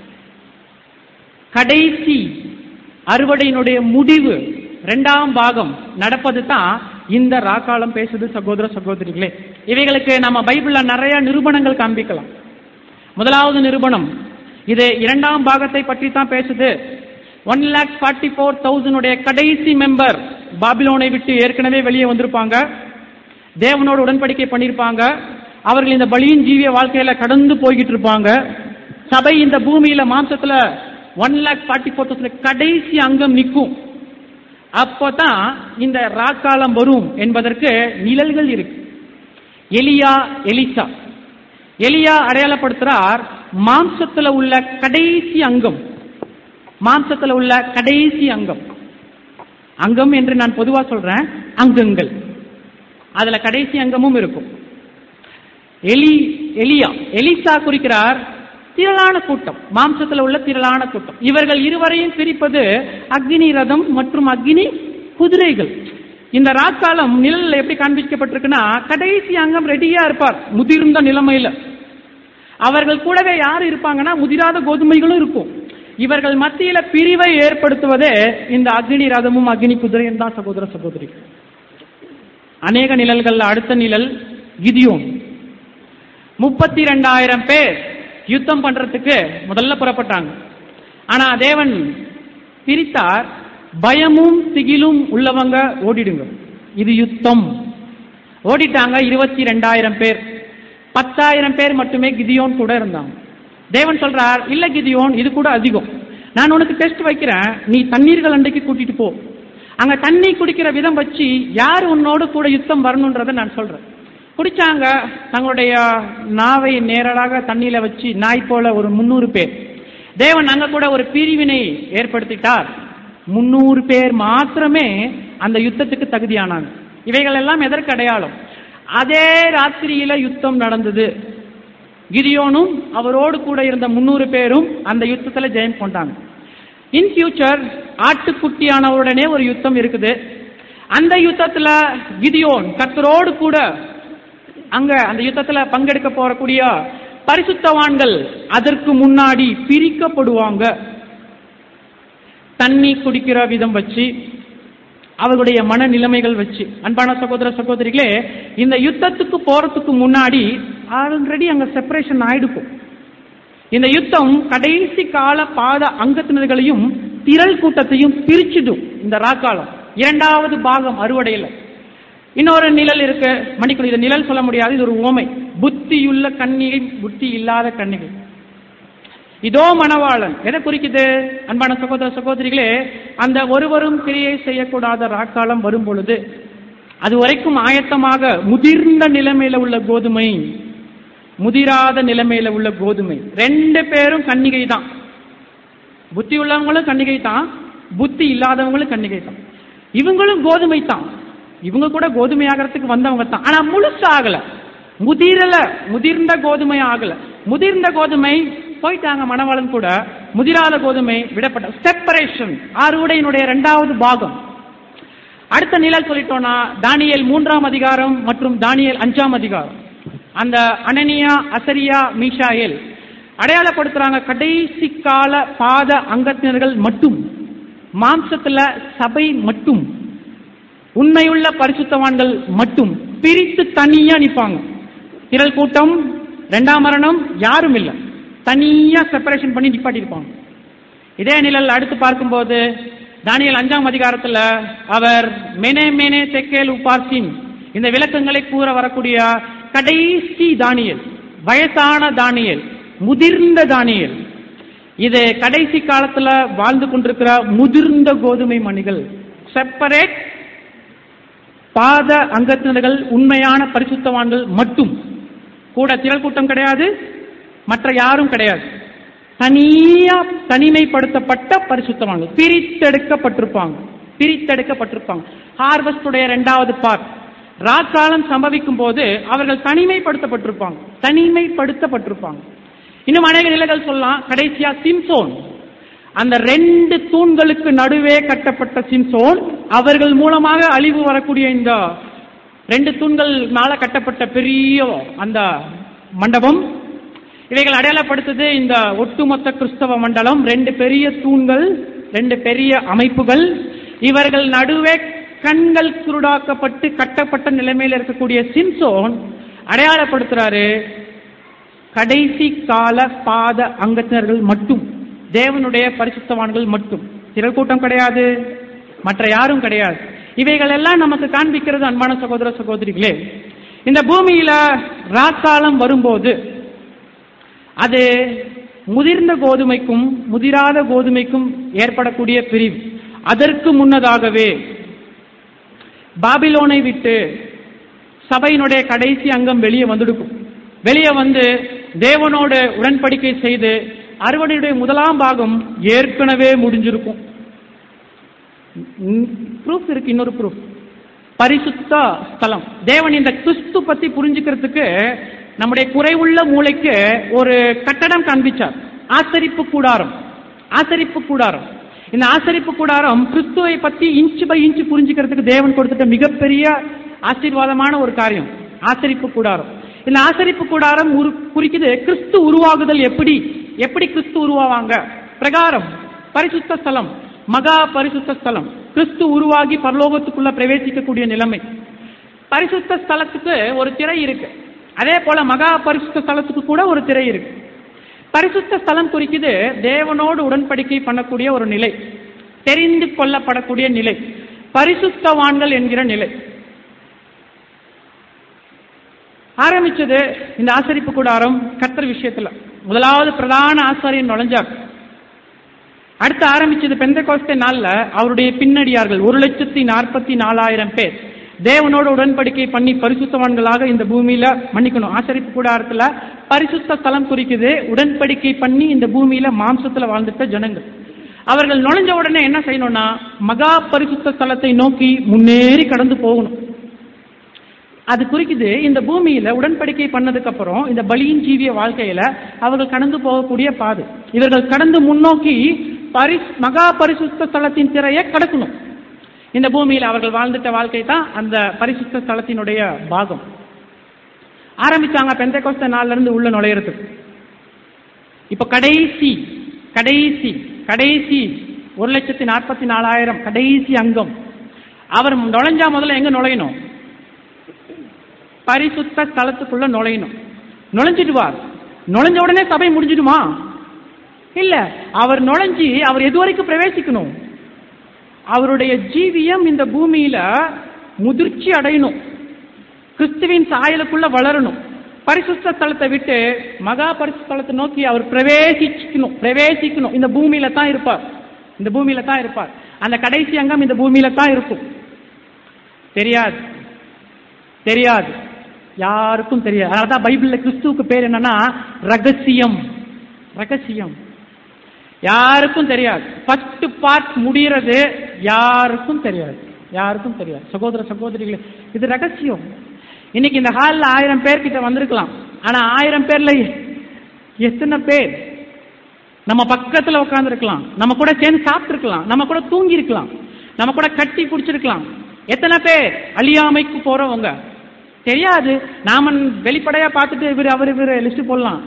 கடைசி அறுவடையினுடைய முடிவு இரண்டாம் பாகம் நடப்பது தான் இந்த ராக்காலம் பேசுது சகோதர சகோதரிகளே இவைகளுக்கு நம்ம பைபிள்ல நிறைய நிரூபணங்கள் காண்பிக்கலாம் முதலாவது நிரூபணம் இது இரண்டாம் பாகத்தை பற்றி தான் பேசுது ஒன் லேக் ஃபார்ட்டி ஃபோர் தௌசண்டுடைய கடைசி மெம்பர் பாபிலோனை விட்டு ஏற்கனவே வெளியே வந்திருப்பாங்க தேவனோடு உடன்படிக்கை பண்ணியிருப்பாங்க அவர்கள் இந்த பலியின் ஜீவிய வாழ்க்கையில கடந்து போய்கிட்டு இருப்பாங்க சபை இந்த பூமியில மாம்சத்துல one lakh forty four thousand கடைசி அங்கம் நிற்கும் அப்போதான் இந்த ராக்காலம் வரும் என்பதற்கு நிழல்கள் இருக்கு எலியா எலிசா எலியா அடையாளப்படுத்துறார் மாம்சத்துல உள்ள கடைசி அங்கம் மாம்சத்துல உள்ள கடைசி அங்கம் அங்கம் என்று நான் பொதுவா சொல்றேன் அங்கங்கள் அதுல கடைசி அங்கமும் இருக்கும் எலி எலியா எலிசா குறிக்கிறார் திரளான கூட்டம் மாம்சத்துல உள்ள திரளான கூட்டம் இவர்கள் இருவரையும் பிரிப்பது அக்னி ரதம் மற்றும் அக்னி குதிரைகள் இந்த ராக்காலம் நிழல்ல எப்படி காண்பிக்கப்பட்டிருக்குன்னா கடைசி அங்கம் ரெடியா இருப்பார் முதிர்ந்த நிலைமையில அவர்கள் கூடவே யார் இருப்பாங்கன்னா முதிராத கோதுமைகளும் இருக்கும் இவர்கள் மத்தியில பிரிவை ஏற்படுத்துவதே இந்த அக்னி ரதமும் அக்னி குதிரையும் தான் சகோதர சகோதரி அநேக நிழல்கள் அடுத்த நிழல் கிதியோன் முப்பத்தி ரெண்டாயிரம் பேர் யுத்தம் பண்றதுக்கு முதல்ல புறப்பட்டாங்க ஆனா தேவன் பிரித்தார் பயமும் திகிலும் உள்ளவங்க ஓடிடுங்க இது யுத்தம் ஓடிட்டாங்க இருபத்தி ரெண்டாயிரம் பேர் பத்தாயிரம் பேர் மட்டுமே கிதியோன் கூட இருந்தாங்க தேவன் சொல்றார் இல்ல கிதியோன் இது கூட அதிகம் நான் உனக்கு டெஸ்ட் வைக்கிறேன் நீ தண்ணீர்கள் அண்டைக்கு கூட்டிட்டு போ அங்க தண்ணி குடிக்கிற விதம் வச்சு யார் உன்னோடு கூட யுத்தம் வரணுன்றதை நான் சொல்றேன் குடிச்சாங்க தங்களுடைய நாவை நேரடாக தண்ணியில வச்சு நாய் போல ஒரு முன்னூறு பேர் தேவன் அங்க கூட ஒரு பிரிவினை ஏற்படுத்திட்டார் முன்னூறு பேர் மாத்திரமே அந்த யுத்தத்துக்கு தகுதியானாங்க இவைகள் எல்லாம் எதற்கு அடையாளம் அதே ராத்திரியில யுத்தம் நடந்தது கிரியோனும் அவரோடு கூட இருந்த முன்னூறு பேரும் அந்த யுத்தத்துல ஜெயம் கொண்டாங்க இன் ஃபியூச்சர் ஆட்டுக்குட்டியானவருடனே ஒரு யுத்தம் இருக்குது அந்த யுத்தத்துல கிதியோன் கர்த்தரோடு கூட அங்க அந்த யுத்தத்துல பங்கெடுக்க போறக்கூடிய பரிசுத்தவான்கள் அதற்கு முன்னாடி பிரிக்கப்படுவாங்க தண்ணி குடிக்கிற விதம் வச்சு அவர்களுடைய மன நிலைமைகள் வச்சு அன்பான சகோதர சகோதரிகளே இந்த யுத்தத்துக்கு போறதுக்கு முன்னாடி ஆல்ரெடி அங்க செப்பரேஷன் ஆயிடுக்கும் இந்த யுத்தம் கடைசி கால பாத அங்கத்தினர்களையும் திரள் கூட்டத்தையும் பிரிச்சிடும் இந்த ராக்காலம் இரண்டாவது பாகம் அறுவடையில இன்னொரு நிழல் இருக்கு மணிக்குள் இது நிழல் சொல்ல முடியாது இது ஒரு உவமை புத்தியுள்ள கன்னிகை புத்தி இல்லாத கன்னிகை இதோ மணவாளன் எதை குறிக்குது அன்பான சகோதர சகோதரிகளே அந்த ஒருவரும் கிரியை செய்யக்கூடாத ராக்காலம் வரும் பொழுது அது வரைக்கும் ஆயத்தமாக முதிர்ந்த நிலைமையில உள்ள கோதுமை முதிராத நிலைமையில உள்ள கோதுமை ரெண்டு பேரும் கன்னிகை தான் புத்தி உள்ளவங்களும் கன்னிகை தான் புத்தி இல்லாதவங்களும் கன்னிகை தான் இவங்களும் கோதுமை தான் இவங்க கூட கோதுமை ஆகிறதுக்கு வந்தவங்க தான் ஆனா முழுசா ஆகல முதிரல முதிர்ந்த கோதுமை ஆகல முதிர்ந்த கோதுமை போயிட்டாங்க மணவாளன் கூட முதிராத கோதுமை விடப்பட்ட செப்பரேஷன் அறுவடையினுடைய இரண்டாவது பாகம் அடுத்த நிலை சொல்லிட்டோம்னா தானியேல் மூன்றாம் அதிகாரம் மற்றும் தானியேல் அஞ்சாம் அதிகாரம் அந்த அனனியா அசரியா மீஷாயேல் அடையாளப்படுத்துறாங்க கடைசி கால பாத அங்கத்தினர்கள் மட்டும் மாம்சத்துல சபை மட்டும் உண்மையுள்ள பரிசுத்தவான்கள் மட்டும் பிரித்து தனியா நிப்பாங்க திரள் கூட்டம் ரெண்டாம் மரணம் யாரும் இல்ல தனியா செப்பரேஷன் பண்ணி நிப்பாட்டி இருப்பாங்க இதே நிழல் அடுத்து பார்க்கும்போது தானியல் அஞ்சாம் அதிகாரத்துல அவர் மெனே மெனே தெக்கேல் உபார்சின் இந்த விளக்கங்களை கூற வரக்கூடிய கடைசி தானியல் வயசான தானியல் முதிர்ந்த தானியல் இது கடைசி காலத்துல வாழ்ந்து கொண்டிருக்கிற முதிர்ந்த கோதுமை மணிகள் செப்பரேட் பாத அங்கத்தினர்கள் உண்மையான பரிசுத்தவான்கள் மட்டும் கூட திரள் கூட்டம் கிடையாது மற்ற யாரும் கிடையாது தனியா தனிமைப்படுத்தப்பட்ட பரிசுத்தவான்கள் பிரித்தெடுக்கப்பட்டிருப்பாங்க பிரித்தெடுக்கப்பட்டிருப்பாங்க ஹார்வெஸ்டுடைய இரண்டாவது பார்ட் ராக்காலம் சம்பவிக்கும் போது அவர்கள் தனிமைப்படுத்தப்பட்டிருப்பாங்க தனிமைப்படுத்தப்பட்டிருப்பாங்க இன்னும் அநேக நிலைகள் சொல்லலாம் கடைசியா சிம்சோன் அந்த ரெண்டு தூண்களுக்கு நடுவே கட்டப்பட்ட சிம்சோன் அவர்கள் மூலமாக அழிவு வரக்கூடிய இந்த ரெண்டு தூண்கள் மேல கட்டப்பட்ட பெரிய அந்த மண்டபம் இவைகள் அடையாளப்படுத்துது இந்த ஒட்டுமொத்த கிறிஸ்தவ மண்டலம் ரெண்டு பெரிய தூண்கள் ரெண்டு பெரிய அமைப்புகள் இவர்கள் நடுவே கண்கள் குருடாக்கப்பட்டு கட்டப்பட்ட நிலைமையில் இருக்கக்கூடிய சிம்சோன் அடையாளப்படுத்துறாரு கடைசி கால பாத அங்கத்தினர்கள் மட்டும் தேவனுடைய பரிசுத்தவான்கள் மட்டும் திரள் கூட்டம் கிடையாது மற்ற யாரும் கிடையாது இவைகள் எல்லாம் நமக்கு காண்பிக்கிறது அன்பான சகோதர சகோதரிகளே இந்த பூமியில ராக்காலம் வரும்போது அது முதிர்ந்த கோதுமைக்கும் முதிராத கோதுமைக்கும் ஏற்படக்கூடிய பிரிவு அதற்கு முன்னதாகவே பாபிலோனை விட்டு சபையினுடைய கடைசி அங்கம் வெளியே வந்துடுக்கும் வெளியே வந்து தேவனோடு உடன்படிக்கை செய்து அறுவடையுடைய முதலாம் பாகம் ஏற்கனவே முடிஞ்சிருக்கும் ப்ரூஃப் இருக்கு இன்னொரு ப்ரூஃப் பரிசுத்த ஸ்தலம் தேவன் இந்த கிறிஸ்து பத்தி புரிஞ்சுக்கிறதுக்கு நம்முடைய குறைவுள்ள மூளைக்கு ஒரு கட்டடம் காண்பிச்சார் ஆசரிப்பு கூடாரம் ஆசரிப்பு கூடாரம் இந்த ஆசரிப்பு கூடாரம் கிறிஸ்துவை பத்தி இன்ச் பை இன்ச் புரிஞ்சுக்கிறதுக்கு தேவன் கொடுத்துட்ட மிகப்பெரிய ஆசீர்வாதமான ஒரு காரியம் ஆசரிப்பு கூடாரம் இந்த ஆசரிப்பு கூடாரம் உரு- குறிக்குது கிறிஸ்து உருவாகுதல் எப்படி எப்படி கிறிஸ்து உருவாவாங்க பிரகாரம் பரிசுத்த ஸ்தலம் மகா பரிசுத்த ஸ்தலம் கிறிஸ்து உருவாகி பரலோகத்துக்குள்ள பிரவேசிக்கக்கூடிய நிலைமை பரிசுத்த ஸ்தலத்துக்கு ஒரு திரை இருக்கு அதே போல மகா பரிசுத்த ஸ்தலத்துக்கு கூட ஒரு திரை இருக்கு பரிசுத்த ஸ்தலம் குறிக்குது தேவனோடு உடன்படிக்கை பண்ணக்கூடிய ஒரு நிலை தெரிந்து கொள்ளப்படக்கூடிய நிலை பரிசுத்தவான்கள் என்கிற நிலை ஆரம்பிச்சது இந்த ஆசரிப்பு கூடாரம் கர்த்தர் விஷயத்துல முதலாவது பிரதான ஆசாரியன் நுழைஞ்சார் அடுத்து ஆரம்பிச்சது பெந்த நாள்ல அவருடைய பின்னடியார்கள் ஒரு லட்சத்தி நாற்பத்தி நாலாயிரம் பேர் தேவனோட உடன்படிக்கை பண்ணி பரிசுத்தவான்களாக இந்த பூமியில மன்னிக்கணும் ஆசரிப்பு கூடாரத்துல பரிசுத்த ஸ்தலம் குறிக்குது உடன்படிக்கை பண்ணி இந்த பூமியில மாம்சத்துல வாழ்ந்துட்ட ஜனங்கள் அவர்கள் நுழைஞ்ச உடனே என்ன செய்யணும்னா மகா பரிசுத்த ஸ்தலத்தை நோக்கி முன்னேறி கடந்து போகணும் அது குறிக்குது இந்த பூமியில உடன்படிக்கை பண்ணதுக்கு அப்புறம் இந்த பலியின் ஜீவிய வாழ்க்கையில அவர்கள் கடந்து போகக்கூடிய பாதை இவர்கள் கடந்து முன்னோக்கி பரிஸ் மகா பரிசுத்த ஸ்தலத்தின் திரையை கடக்கணும் இந்த பூமியில அவர்கள் வாழ்ந்துட்ட வாழ்க்கை தான் அந்த பரிசுத்த ஸ்தலத்தினுடைய பாகம் ஆரம்பிச்சாங்க பெந்த நாள்ல இருந்து உள்ள நுழையறதுக்கு இப்ப கடைசி கடைசி கடைசி ஒரு லட்சத்தி நாற்பத்தி நாலாயிரம் கடைசி அங்கம் அவர் நுழைஞ்சா முதல்ல எங்க நுழையணும் பரிசுத்த ஸ்தலத்துக்குள்ள நுழையணும் நுழைஞ்சிடுவார் நுழைஞ்ச உடனே சபை முடிஞ்சிடுமா இல்ல அவர் நுழைஞ்சி அவர் எது வரைக்கும் பிரவேசிக்கணும் அவருடைய ஜீவியம் இந்த பூமியில முதிர்ச்சி அடையணும் கிறிஸ்துவின் சாயலுக்குள்ள வளரணும் பரிசுத்த ஸ்தலத்தை விட்டு மகா பரிசுத்த ஸ்தலத்தை நோக்கி அவர் பிரவேசிக்கணும் பிரவேசிக்கணும் இந்த பூமியில தான் இருப்பார் இந்த பூமியில தான் இருப்பார் அந்த கடைசி அங்கம் இந்த பூமியில தான் இருக்கும் தெரியாது தெரியாது யாருக்கும் தெரியாது அதனால தான் பைபிள்ல கிறிஸ்துவுக்கு பேர் என்னன்னா ரகசியம் ரகசியம் யாருக்கும் தெரியாது ஃபர்ஸ்ட் பார்ட் முடியறது யாருக்கும் தெரியாது யாருக்கும் தெரியாது சகோதர சகோதரிகளே இது ரகசியம் இன்னைக்கு இந்த ஹாலில் ஆயிரம் பேர் கிட்ட வந்திருக்கலாம் ஆனா ஆயிரம் பேர்ல எத்தனை பேர் நம்ம பக்கத்துல உட்காந்துருக்கலாம் நம்ம கூட சேர்ந்து சாப்பிட்டுருக்கலாம் நம்ம கூட தூங்கி இருக்கலாம் நம்ம கூட கட்டி குடிச்சிருக்கலாம் எத்தனை பேர் அழியாமைக்கு போறவங்க தெரியாது நாம வெளிப்படையா பார்த்துட்டு இவர் அவர் இவர் லிஸ்ட் போடலாம்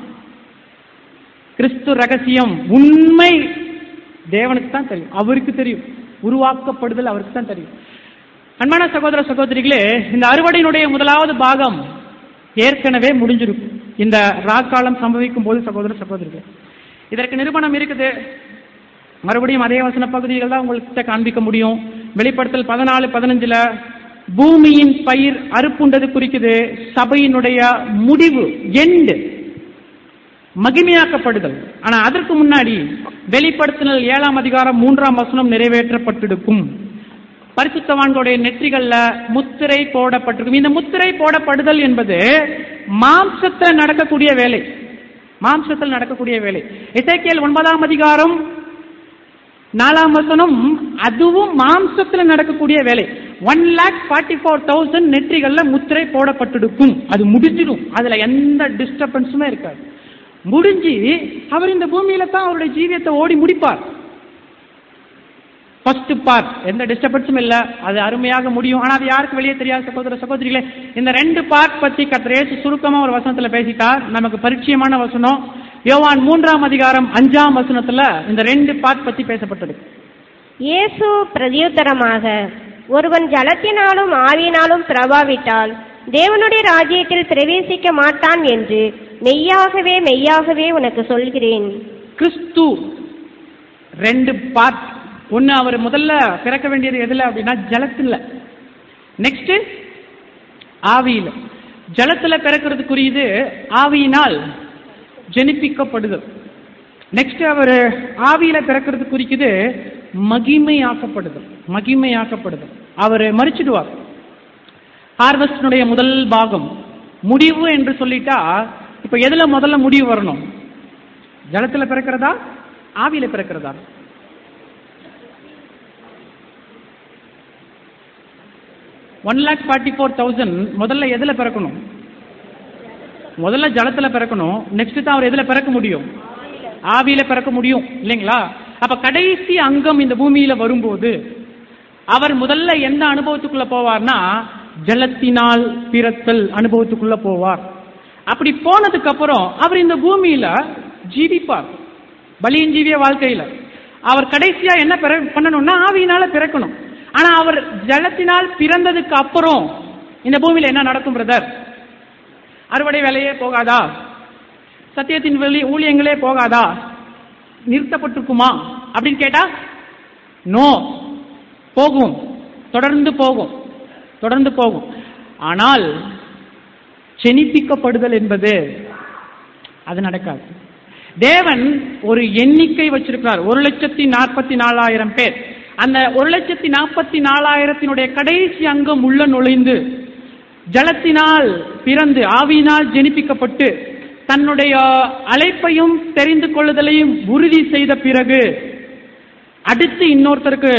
கிறிஸ்து ரகசியம் உண்மை தேவனுக்கு தான் தெரியும் அவருக்கு தெரியும் உருவாக்கப்படுதல் அவருக்கு தான் தெரியும் அன்பான சகோதர சகோதரிகளே இந்த அறுவடையினுடைய முதலாவது பாகம் ஏற்கனவே முடிஞ்சிருக்கும் இந்த ராக்காலம் சம்பவிக்கும் போது சகோதர சகோதரிகளே இதற்கு நிரூபணம் இருக்குது மறுபடியும் அதே வசன பகுதிகள் தான் உங்கள்கிட்ட காண்பிக்க முடியும் வெளிப்படுத்தல் பதினாலு பதினஞ்சுல பூமியின் பயிர் அறுப்புண்டது குறிக்குது சபையினுடைய முடிவு எண்டு மகிமையாக்கப்படுதல் ஆனா அதற்கு முன்னாடி வெளிப்படுத்தினல் ஏழாம் அதிகாரம் மூன்றாம் வசனம் நிறைவேற்றப்பட்டிருக்கும் பரிசுத்தவான்களுடைய நெற்றிகள்ல முத்திரை போடப்பட்டிருக்கும் இந்த முத்திரை போடப்படுதல் என்பது மாம்சத்தில் நடக்கக்கூடிய வேலை மாம்சத்தில் நடக்கக்கூடிய வேலை இசைக்கியல் ஒன்பதாம் அதிகாரம் நாலாம் வசனம் அதுவும் மாம்சத்தில் நடக்கக்கூடிய வேலை one lakh forty four thousand நெற்றிகள்ல முத்திரை போடப்பட்டிருக்கும் அது முடிஞ்சிடும் அதுல எந்த டிஸ்டர்பன்ஸுமே இருக்காது முடிஞ்சு அவர் இந்த பூமியில தான் அவருடைய ஜீவியத்தை ஓடி முடிப்பார் ஃபர்ஸ்ட் பார்ட் எந்த டிஸ்டர்பன்ஸும் இல்ல அது அருமையாக முடியும் ஆனா அது யாருக்கு வெளியே தெரியாது சகோதர சகோதரிகளே இந்த ரெண்டு பார்ட் பத்தி கத்திரேசு சுருக்கமா ஒரு வசனத்துல பேசிட்டார் நமக்கு பரிச்சயமான வசனம் யோவான் மூன்றாம் அதிகாரம் அஞ்சாம் வசனத்துல இந்த ரெண்டு பார்ட் பத்தி பேசப்பட்டது இயேசு பிரதியுத்தரமாக ஒருவன் ஜலத்தினாலும் ஆவியினாலும் பிரபாவிட்டால் தேவனுடைய ராஜ்யத்தில் பிரவேசிக்க மாட்டான் என்று மெய்யாகவே மெய்யாகவே உனக்கு சொல்கிறேன் கிறிஸ்து ரெண்டு பார்ட் ஒன்னு அவர் முதல்ல பிறக்க வேண்டியது எதுல அப்படின்னா ஜலத்துல நெக்ஸ்ட் ஆவியில ஜலத்துல பிறக்கிறதுக்குரியது ஆவியினால் ஜெனிப்பிக்கப்படுதல் நெக்ஸ்ட் அவர் ஆவியில பிறக்கிறது குறிக்குது மகிமையாக்கப்படுதல் மகிமையாக்கப்படுதல் அவர் மறிச்சிடுவார் ஹார்வெஸ்டினுடைய முதல் பாகம் முடிவு என்று சொல்லிட்டா இப்ப எதுல முதல்ல முடிவு வரணும் ஜலத்துல பிறக்கிறதா ஆவியில பிறக்கிறதா one lakh forty four thousand முதல்ல எதுல பிறக்கணும் முதல்ல ஜலத்துல பிறக்கணும் நெக்ஸ்ட் தான் அவர் எதுல பிறக்க முடியும் ஆவியில பிறக்க முடியும் இல்லைங்களா அப்ப கடைசி அங்கம் இந்த பூமியில வரும்போது அவர் முதல்ல எந்த அனுபவத்துக்குள்ள போவார்னா ஜலத்தினால் பிறத்தல் அனுபவத்துக்குள்ள போவார் அப்படி போனதுக்கு அப்புறம் அவர் இந்த பூமியில ஜீவிப்பார் பலியின் ஜீவிய வாழ்க்கையில அவர் கடைசியா என்ன பிற பண்ணணும்னா ஆவியினால பிறக்கணும் ஆனா அவர் ஜலத்தினால் பிறந்ததுக்கு அப்புறம் இந்த பூமியில என்ன நடக்கும் பிரதர் அறுவடை வேலையே போகாதா சத்தியத்தின் வெளி ஊழியங்களே போகாதா நிறுத்தப்பட்டிருக்குமா அப்படின்னு கேட்டா நோ போகும் தொடர்ந்து போகும் தொடர்ந்து போகும் ஆனால் செனிப்பிக்கப்படுதல் என்பது அது நடக்காது தேவன் ஒரு எண்ணிக்கை வச்சிருக்கிறார் ஒரு லட்சத்தி நாற்பத்தி நாலாயிரம் பேர் அந்த ஒரு லட்சத்தி நாற்பத்தி நாலாயிரத்தினுடைய கடைசி அங்கம் உள்ள நுழைந்து ஜலத்தினால் பிறந்து ஆவியினால் ஜெனிப்பிக்கப்பட்டு தன்னுடைய அழைப்பையும் தெரிந்து கொள்ளுதலையும் உறுதி செய்த பிறகு அடுத்து இன்னொருத்தருக்கு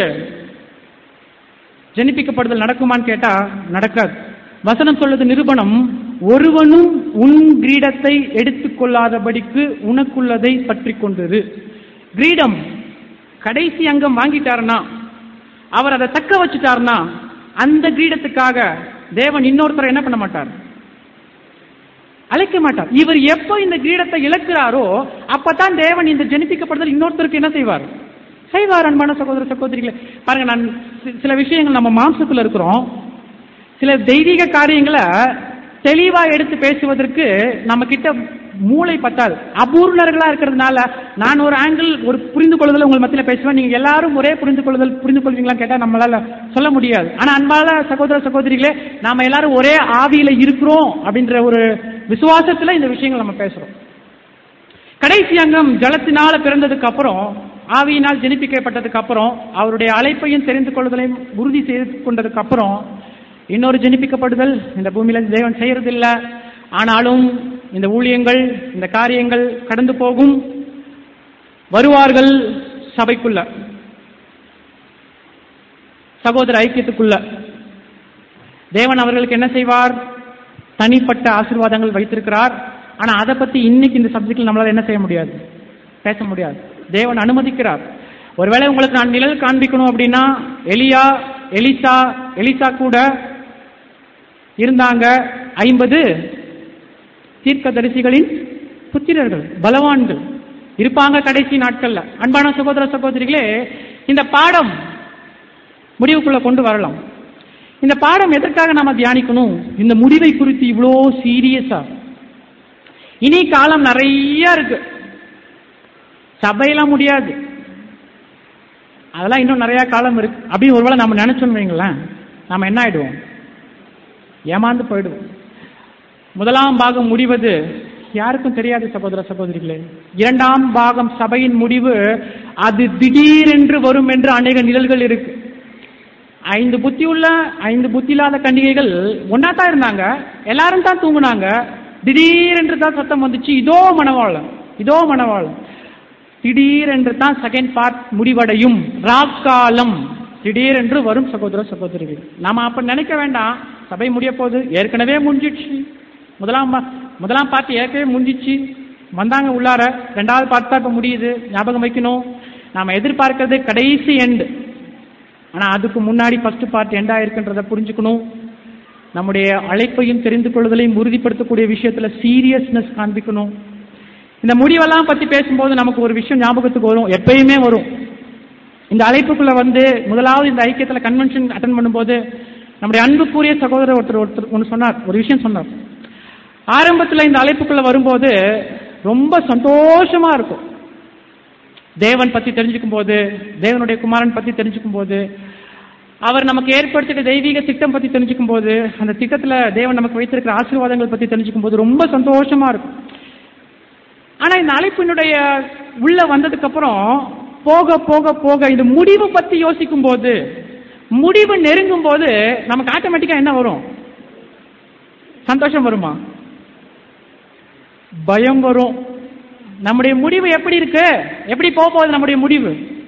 ஜெனிப்பிக்கப்படுதல் நடக்குமான்னு கேட்டா நடக்காது வசனம் சொல்லுது நிரூபணம் ஒருவனும் உன் கிரீடத்தை எடுத்துக்கொள்ளாதபடிக்கு உனக்குள்ளதை பற்றி கொண்டது கிரீடம் கடைசி அங்கம் வாங்கிட்டாருன்னா அவர் அதை தக்க வச்சுட்டாருன்னா அந்த கிரீடத்துக்காக தேவன் இன்னொருத்தரை என்ன பண்ண மாட்டார் அழைக்க மாட்டார் இவர் எப்போ இந்த கிரீடத்தை இழக்கிறாரோ அப்பதான் தேவன் இந்த ஜெனிப்பிக்கப்படுதல் இன்னொருத்தருக்கு என்ன செய்வார் செய்வார் அன்பான சகோதர சகோதரிகளை பாருங்க நான் சி- சில விஷயங்கள் நம்ம மாம்சத்துல இருக்கிறோம் சில தெய்வீக காரியங்களை தெளிவா எடுத்து பேசுவதற்கு நம்ம கிட்ட மூளை பத்தாது அபூர்ணர்களா இருக்கிறதுனால நான் ஒரு ஆங்கிள் ஒரு புரிந்து கொள்ளுதல் உங்கள் மத்தியில பேசுவேன் நீங்க எல்லாரும் ஒரே புரிந்து கொள்ளுதல் புரிந்து கொள்வீங்களா கேட்டா நம்மளால சொல்ல முடியாது ஆனா அன்பான சகோதர சகோதரிகளே நாம எல்லாரும் ஒரே ஆவியில இருக்கிறோம் அப்படின்ற ஒரு விசுவாசத்துல இந்த விஷயங்கள் நம்ம பேசுறோம் கடைசி அங்கம் ஜலத்தினால பிறந்ததுக்கு அப்புறம் ஆவியினால் ஜெனிப்பிக்கப்பட்டதுக்கு அப்புறம் அவருடைய அழைப்பையும் தெரிந்து கொள்வதையும் உறுதி செய்து கொண்டதுக்கு அப்புறம் இன்னொரு ஜெனிப்பிக்கப்படுதல் இந்த பூமியில தேவன் செய்யறதில்ல ஆனாலும் இந்த ஊழியங்கள் இந்த காரியங்கள் கடந்து போகும் வருவார்கள் சபைக்குள்ள சகோதர ஐக்கியத்துக்குள்ள தேவன் அவர்களுக்கு என்ன செய்வார் தனிப்பட்ட ஆசீர்வாதங்கள் வைத்திருக்கிறார் ஆனா அதை பத்தி இன்னைக்கு இந்த சப்ஜெக்ட்ல நம்மளால என்ன செய்ய முடியாது பேச முடியாது தேவன் அனுமதிக்கிறார் ஒருவேளை உங்களுக்கு நான் நிழல் காண்பிக்கணும் அப்படின்னா எலியா எலிசா எலிசா கூட இருந்தாங்க ஐம்பது தீர்க்கதரிசிகளின் புத்திரர்கள் பலவான்கள் இருப்பாங்க கடைசி நாட்கள்ல அன்பான சகோதர சகோதரிகளே இந்த பாடம் முடிவுக்குள்ள கொண்டு வரலாம் இந்த பாடம் எதற்காக நாம தியானிக்கணும் இந்த முடிவை குறித்து இவ்வளோ சீரியஸா இனி காலம் நிறைய இருக்கு சபையெல்லாம் முடியாது அதெல்லாம் இன்னும் நிறைய காலம் இருக்கு அப்படின்னு ஒருவேளை நம்ம நினைச்சோம்னு வைங்களேன் நாம என்ன ஆயிடுவோம் ஏமாந்து போயிடுவோம் முதலாம் பாகம் முடிவது யாருக்கும் தெரியாது சகோதர சகோதரிகளே இரண்டாம் பாகம் சபையின் முடிவு அது திடீரென்று வரும் என்று அநேக நிழல்கள் இருக்கு ஐந்து புத்தி உள்ள ஐந்து புத்தி இல்லாத கண்டிகைகள் ஒன்னா தான் இருந்தாங்க எல்லாரும் தான் தூங்குனாங்க திடீரென்று தான் சத்தம் வந்துச்சு இதோ மணவாளம் இதோ மணவாளம் திடீரென்று தான் செகண்ட் பார்ட் முடிவடையும் ராக்காலம் திடீரென்று வரும் சகோதர சகோதரிகள் நாம அப்ப நினைக்க வேண்டாம் சபை முடிய போகுது ஏற்கனவே முடிஞ்சிடுச்சு முதலாம் பா- முதலாம் பார்ட் ஏற்கனவே முடிஞ்சிச்சு வந்தாங்க உள்ளார ரெண்டாவது பார்ட் தான் இப்ப முடியுது ஞாபகம் வைக்கணும் நாம எதிர்பார்க்கிறது கடைசி எண்டு ஆனா அதுக்கு முன்னாடி ஃபர்ஸ்ட் பார்ட் எண்ட் ஆயிருக்குன்றத புரிஞ்சுக்கணும் நம்முடைய அழைப்பையும் தெரிந்து கொள்வதையும் உறுதிப்படுத்தக்கூடிய விஷயத்துல சீரியஸ்னஸ் காண்பிக்கணும் இந்த முடிவெல்லாம் பத்தி பேசும்போது நமக்கு ஒரு விஷயம் ஞாபகத்துக்கு வரும் எப்பயுமே வரும் இந்த அழைப்புக்குள்ள வந்து முதலாவது இந்த ஐக்கியத்துல கன்வென்ஷன் அட்டன் பண்ணும்போது நம்முடைய அன்புக்குரிய சகோதரர் ஒருத்தர் ஒருத்தர் ஒன்று சொன்னார் ஒரு விஷயம் சொன்னார் ஆரம்பத்துல இந்த அழைப்புக்குள்ள வரும்போது ரொம்ப சந்தோஷமா இருக்கும் தேவன் பத்தி தெரிஞ்சுக்கும் போது தேவனுடைய குமாரன் பத்தி தெரிஞ்சுக்கும் போது அவர் நமக்கு ஏற்படுத்திய தெய்வீக திட்டம் பத்தி தெரிஞ்சுக்கும் போது அந்த திட்டத்துல தேவன் நமக்கு வைத்திருக்கிற ஆசீர்வாதங்கள் பத்தி தெரிஞ்சுக்கும் போது ரொம்ப சந்தோஷமா இருக்கும் ஆனா இந்த அழைப்பினுடைய உள்ள வந்ததுக்கு அப்புறம் போக போக போக இந்த முடிவு பத்தி யோசிக்கும் போது முடிவு நெருங்கும் போது நமக்கு ஆட்டோமேட்டிக்கா என்ன வரும் சந்தோஷம் வருமா பயம் வரும் நம்முடைய முடிவு எப்படி இருக்கு எப்படி போக போகுது நம்முடைய முடிவு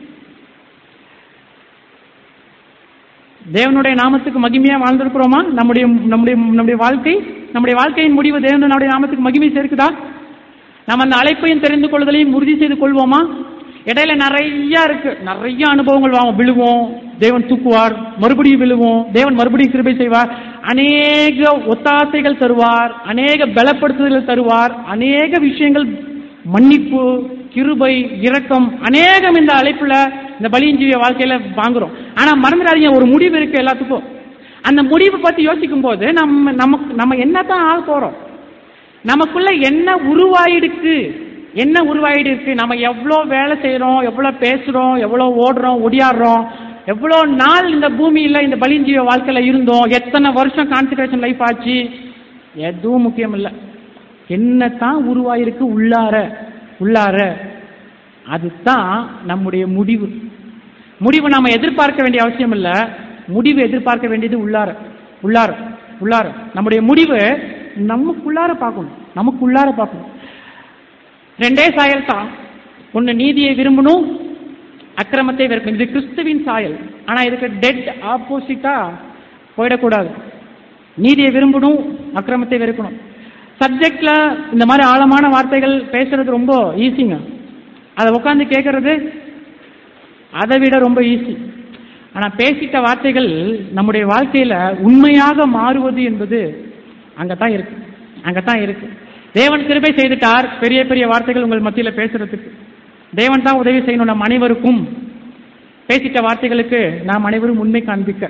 தேவனுடைய நாமத்துக்கு மகிமையா வாழ்ந்திருக்கிறோமா நம்முடைய நம்முடைய நம்முடைய வாழ்க்கை நம்முடைய வாழ்க்கையின் முடிவு தேவனுடைய நாமத்துக்கு மகிமை சேர்க்குதா நம்ம அந்த அழைப்பையும் தெரிந்து கொள்வதையும் உறுதி செய்து கொள்வோமா இடையில நிறைய இருக்கு நிறைய அனுபவங்கள் வாங்க விழுவோம் தேவன் தூக்குவார் மறுபடியும் விழுவோம் தேவன் மறுபடியும் கிருபை செய்வார் அநேக ஒத்தாசைகள் தருவார் அநேக பலப்படுத்துதல்கள் தருவார் அநேக விஷயங்கள் மன்னிப்பு கிருபை இரக்கம் அநேகம் இந்த அழைப்புல இந்த பலியஞ்சீவிய வாழ்க்கையில வாங்குறோம் ஆனா மறந்துடாதீங்க ஒரு முடிவு இருக்கு எல்லாத்துக்கும் அந்த முடிவு பத்தி யோசிக்கும் போது நம்ம நமக்கு நம்ம என்னதான் ஆக போறோம் நமக்குள்ள என்ன உருவாயிடுக்கு என்ன உருவாயிடு இருக்கு நம்ம எவ்வளோ வேலை செய்றோம் எவ்வளோ பேசுறோம் எவ்வளோ ஓடுறோம் ஒடியாடுறோம் எவ்வளோ நாள் இந்த பூமியில இந்த பலிஞ்சீவ வாழ்க்கையில இருந்தோம் எத்தனை வருஷம் கான்சன்ட்ரேஷன் லைஃப் ஆச்சு எதுவும் முக்கியம் இல்லை என்னத்தான் உருவாயிருக்கு உள்ளார உள்ளார அதுதான் நம்முடைய முடிவு முடிவு நாம எதிர்பார்க்க வேண்டிய அவசியம் இல்ல முடிவு எதிர்பார்க்க வேண்டியது உள்ளார உள்ளார உள்ளார நம்முடைய முடிவு நமக்குள்ளார பார்க்கணும் நமக்குள்ளார பார்க்கணும் ரெண்டே சாயல் தான் ஒன்னு நீதியை விரும்பணும் அக்கிரமத்தை வெறுக்கணும் இது கிறிஸ்துவின் சாயல் ஆனா இதுக்கு டெட் ஆப்போசிட்டா போயிடக்கூடாது நீதியை விரும்பணும் அக்கிரமத்தை வெறுக்கணும் சப்ஜெக்ட்ல இந்த மாதிரி ஆழமான வார்த்தைகள் பேசுறது ரொம்ப ஈஸிங்க அதை உட்காந்து கேட்கறது அதை விட ரொம்ப ஈஸி ஆனா பேசிட்ட வார்த்தைகள் நம்முடைய வாழ்க்கையில உண்மையாக மாறுவது என்பது அங்கதான் இருக்கு அங்கதான் இருக்கு தேவன் கிருபை செய்துட்டார் பெரிய பெரிய வார்த்தைகள் உங்கள் மத்தியில பேசுறதுக்கு தேவன் தான் உதவி செய்யணும் நம் அனைவருக்கும் பேசிட்ட வார்த்தைகளுக்கு நாம் அனைவரும் உண்மை காண்பிக்க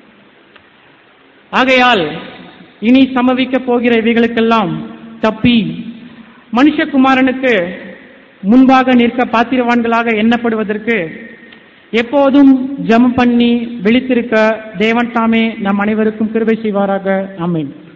ஆகையால் இனி சம்பவிக்க போகிற இவைகளுக்கெல்லாம் தப்பி மனுஷகுமாரனுக்கு முன்பாக நிற்க பாத்திரவான்களாக எண்ணப்படுவதற்கு எப்போதும் ஜெபம் பண்ணி விழித்திருக்க தேவன் தாமே நம் அனைவருக்கும் கிருபை செய்வாராக ஆமென்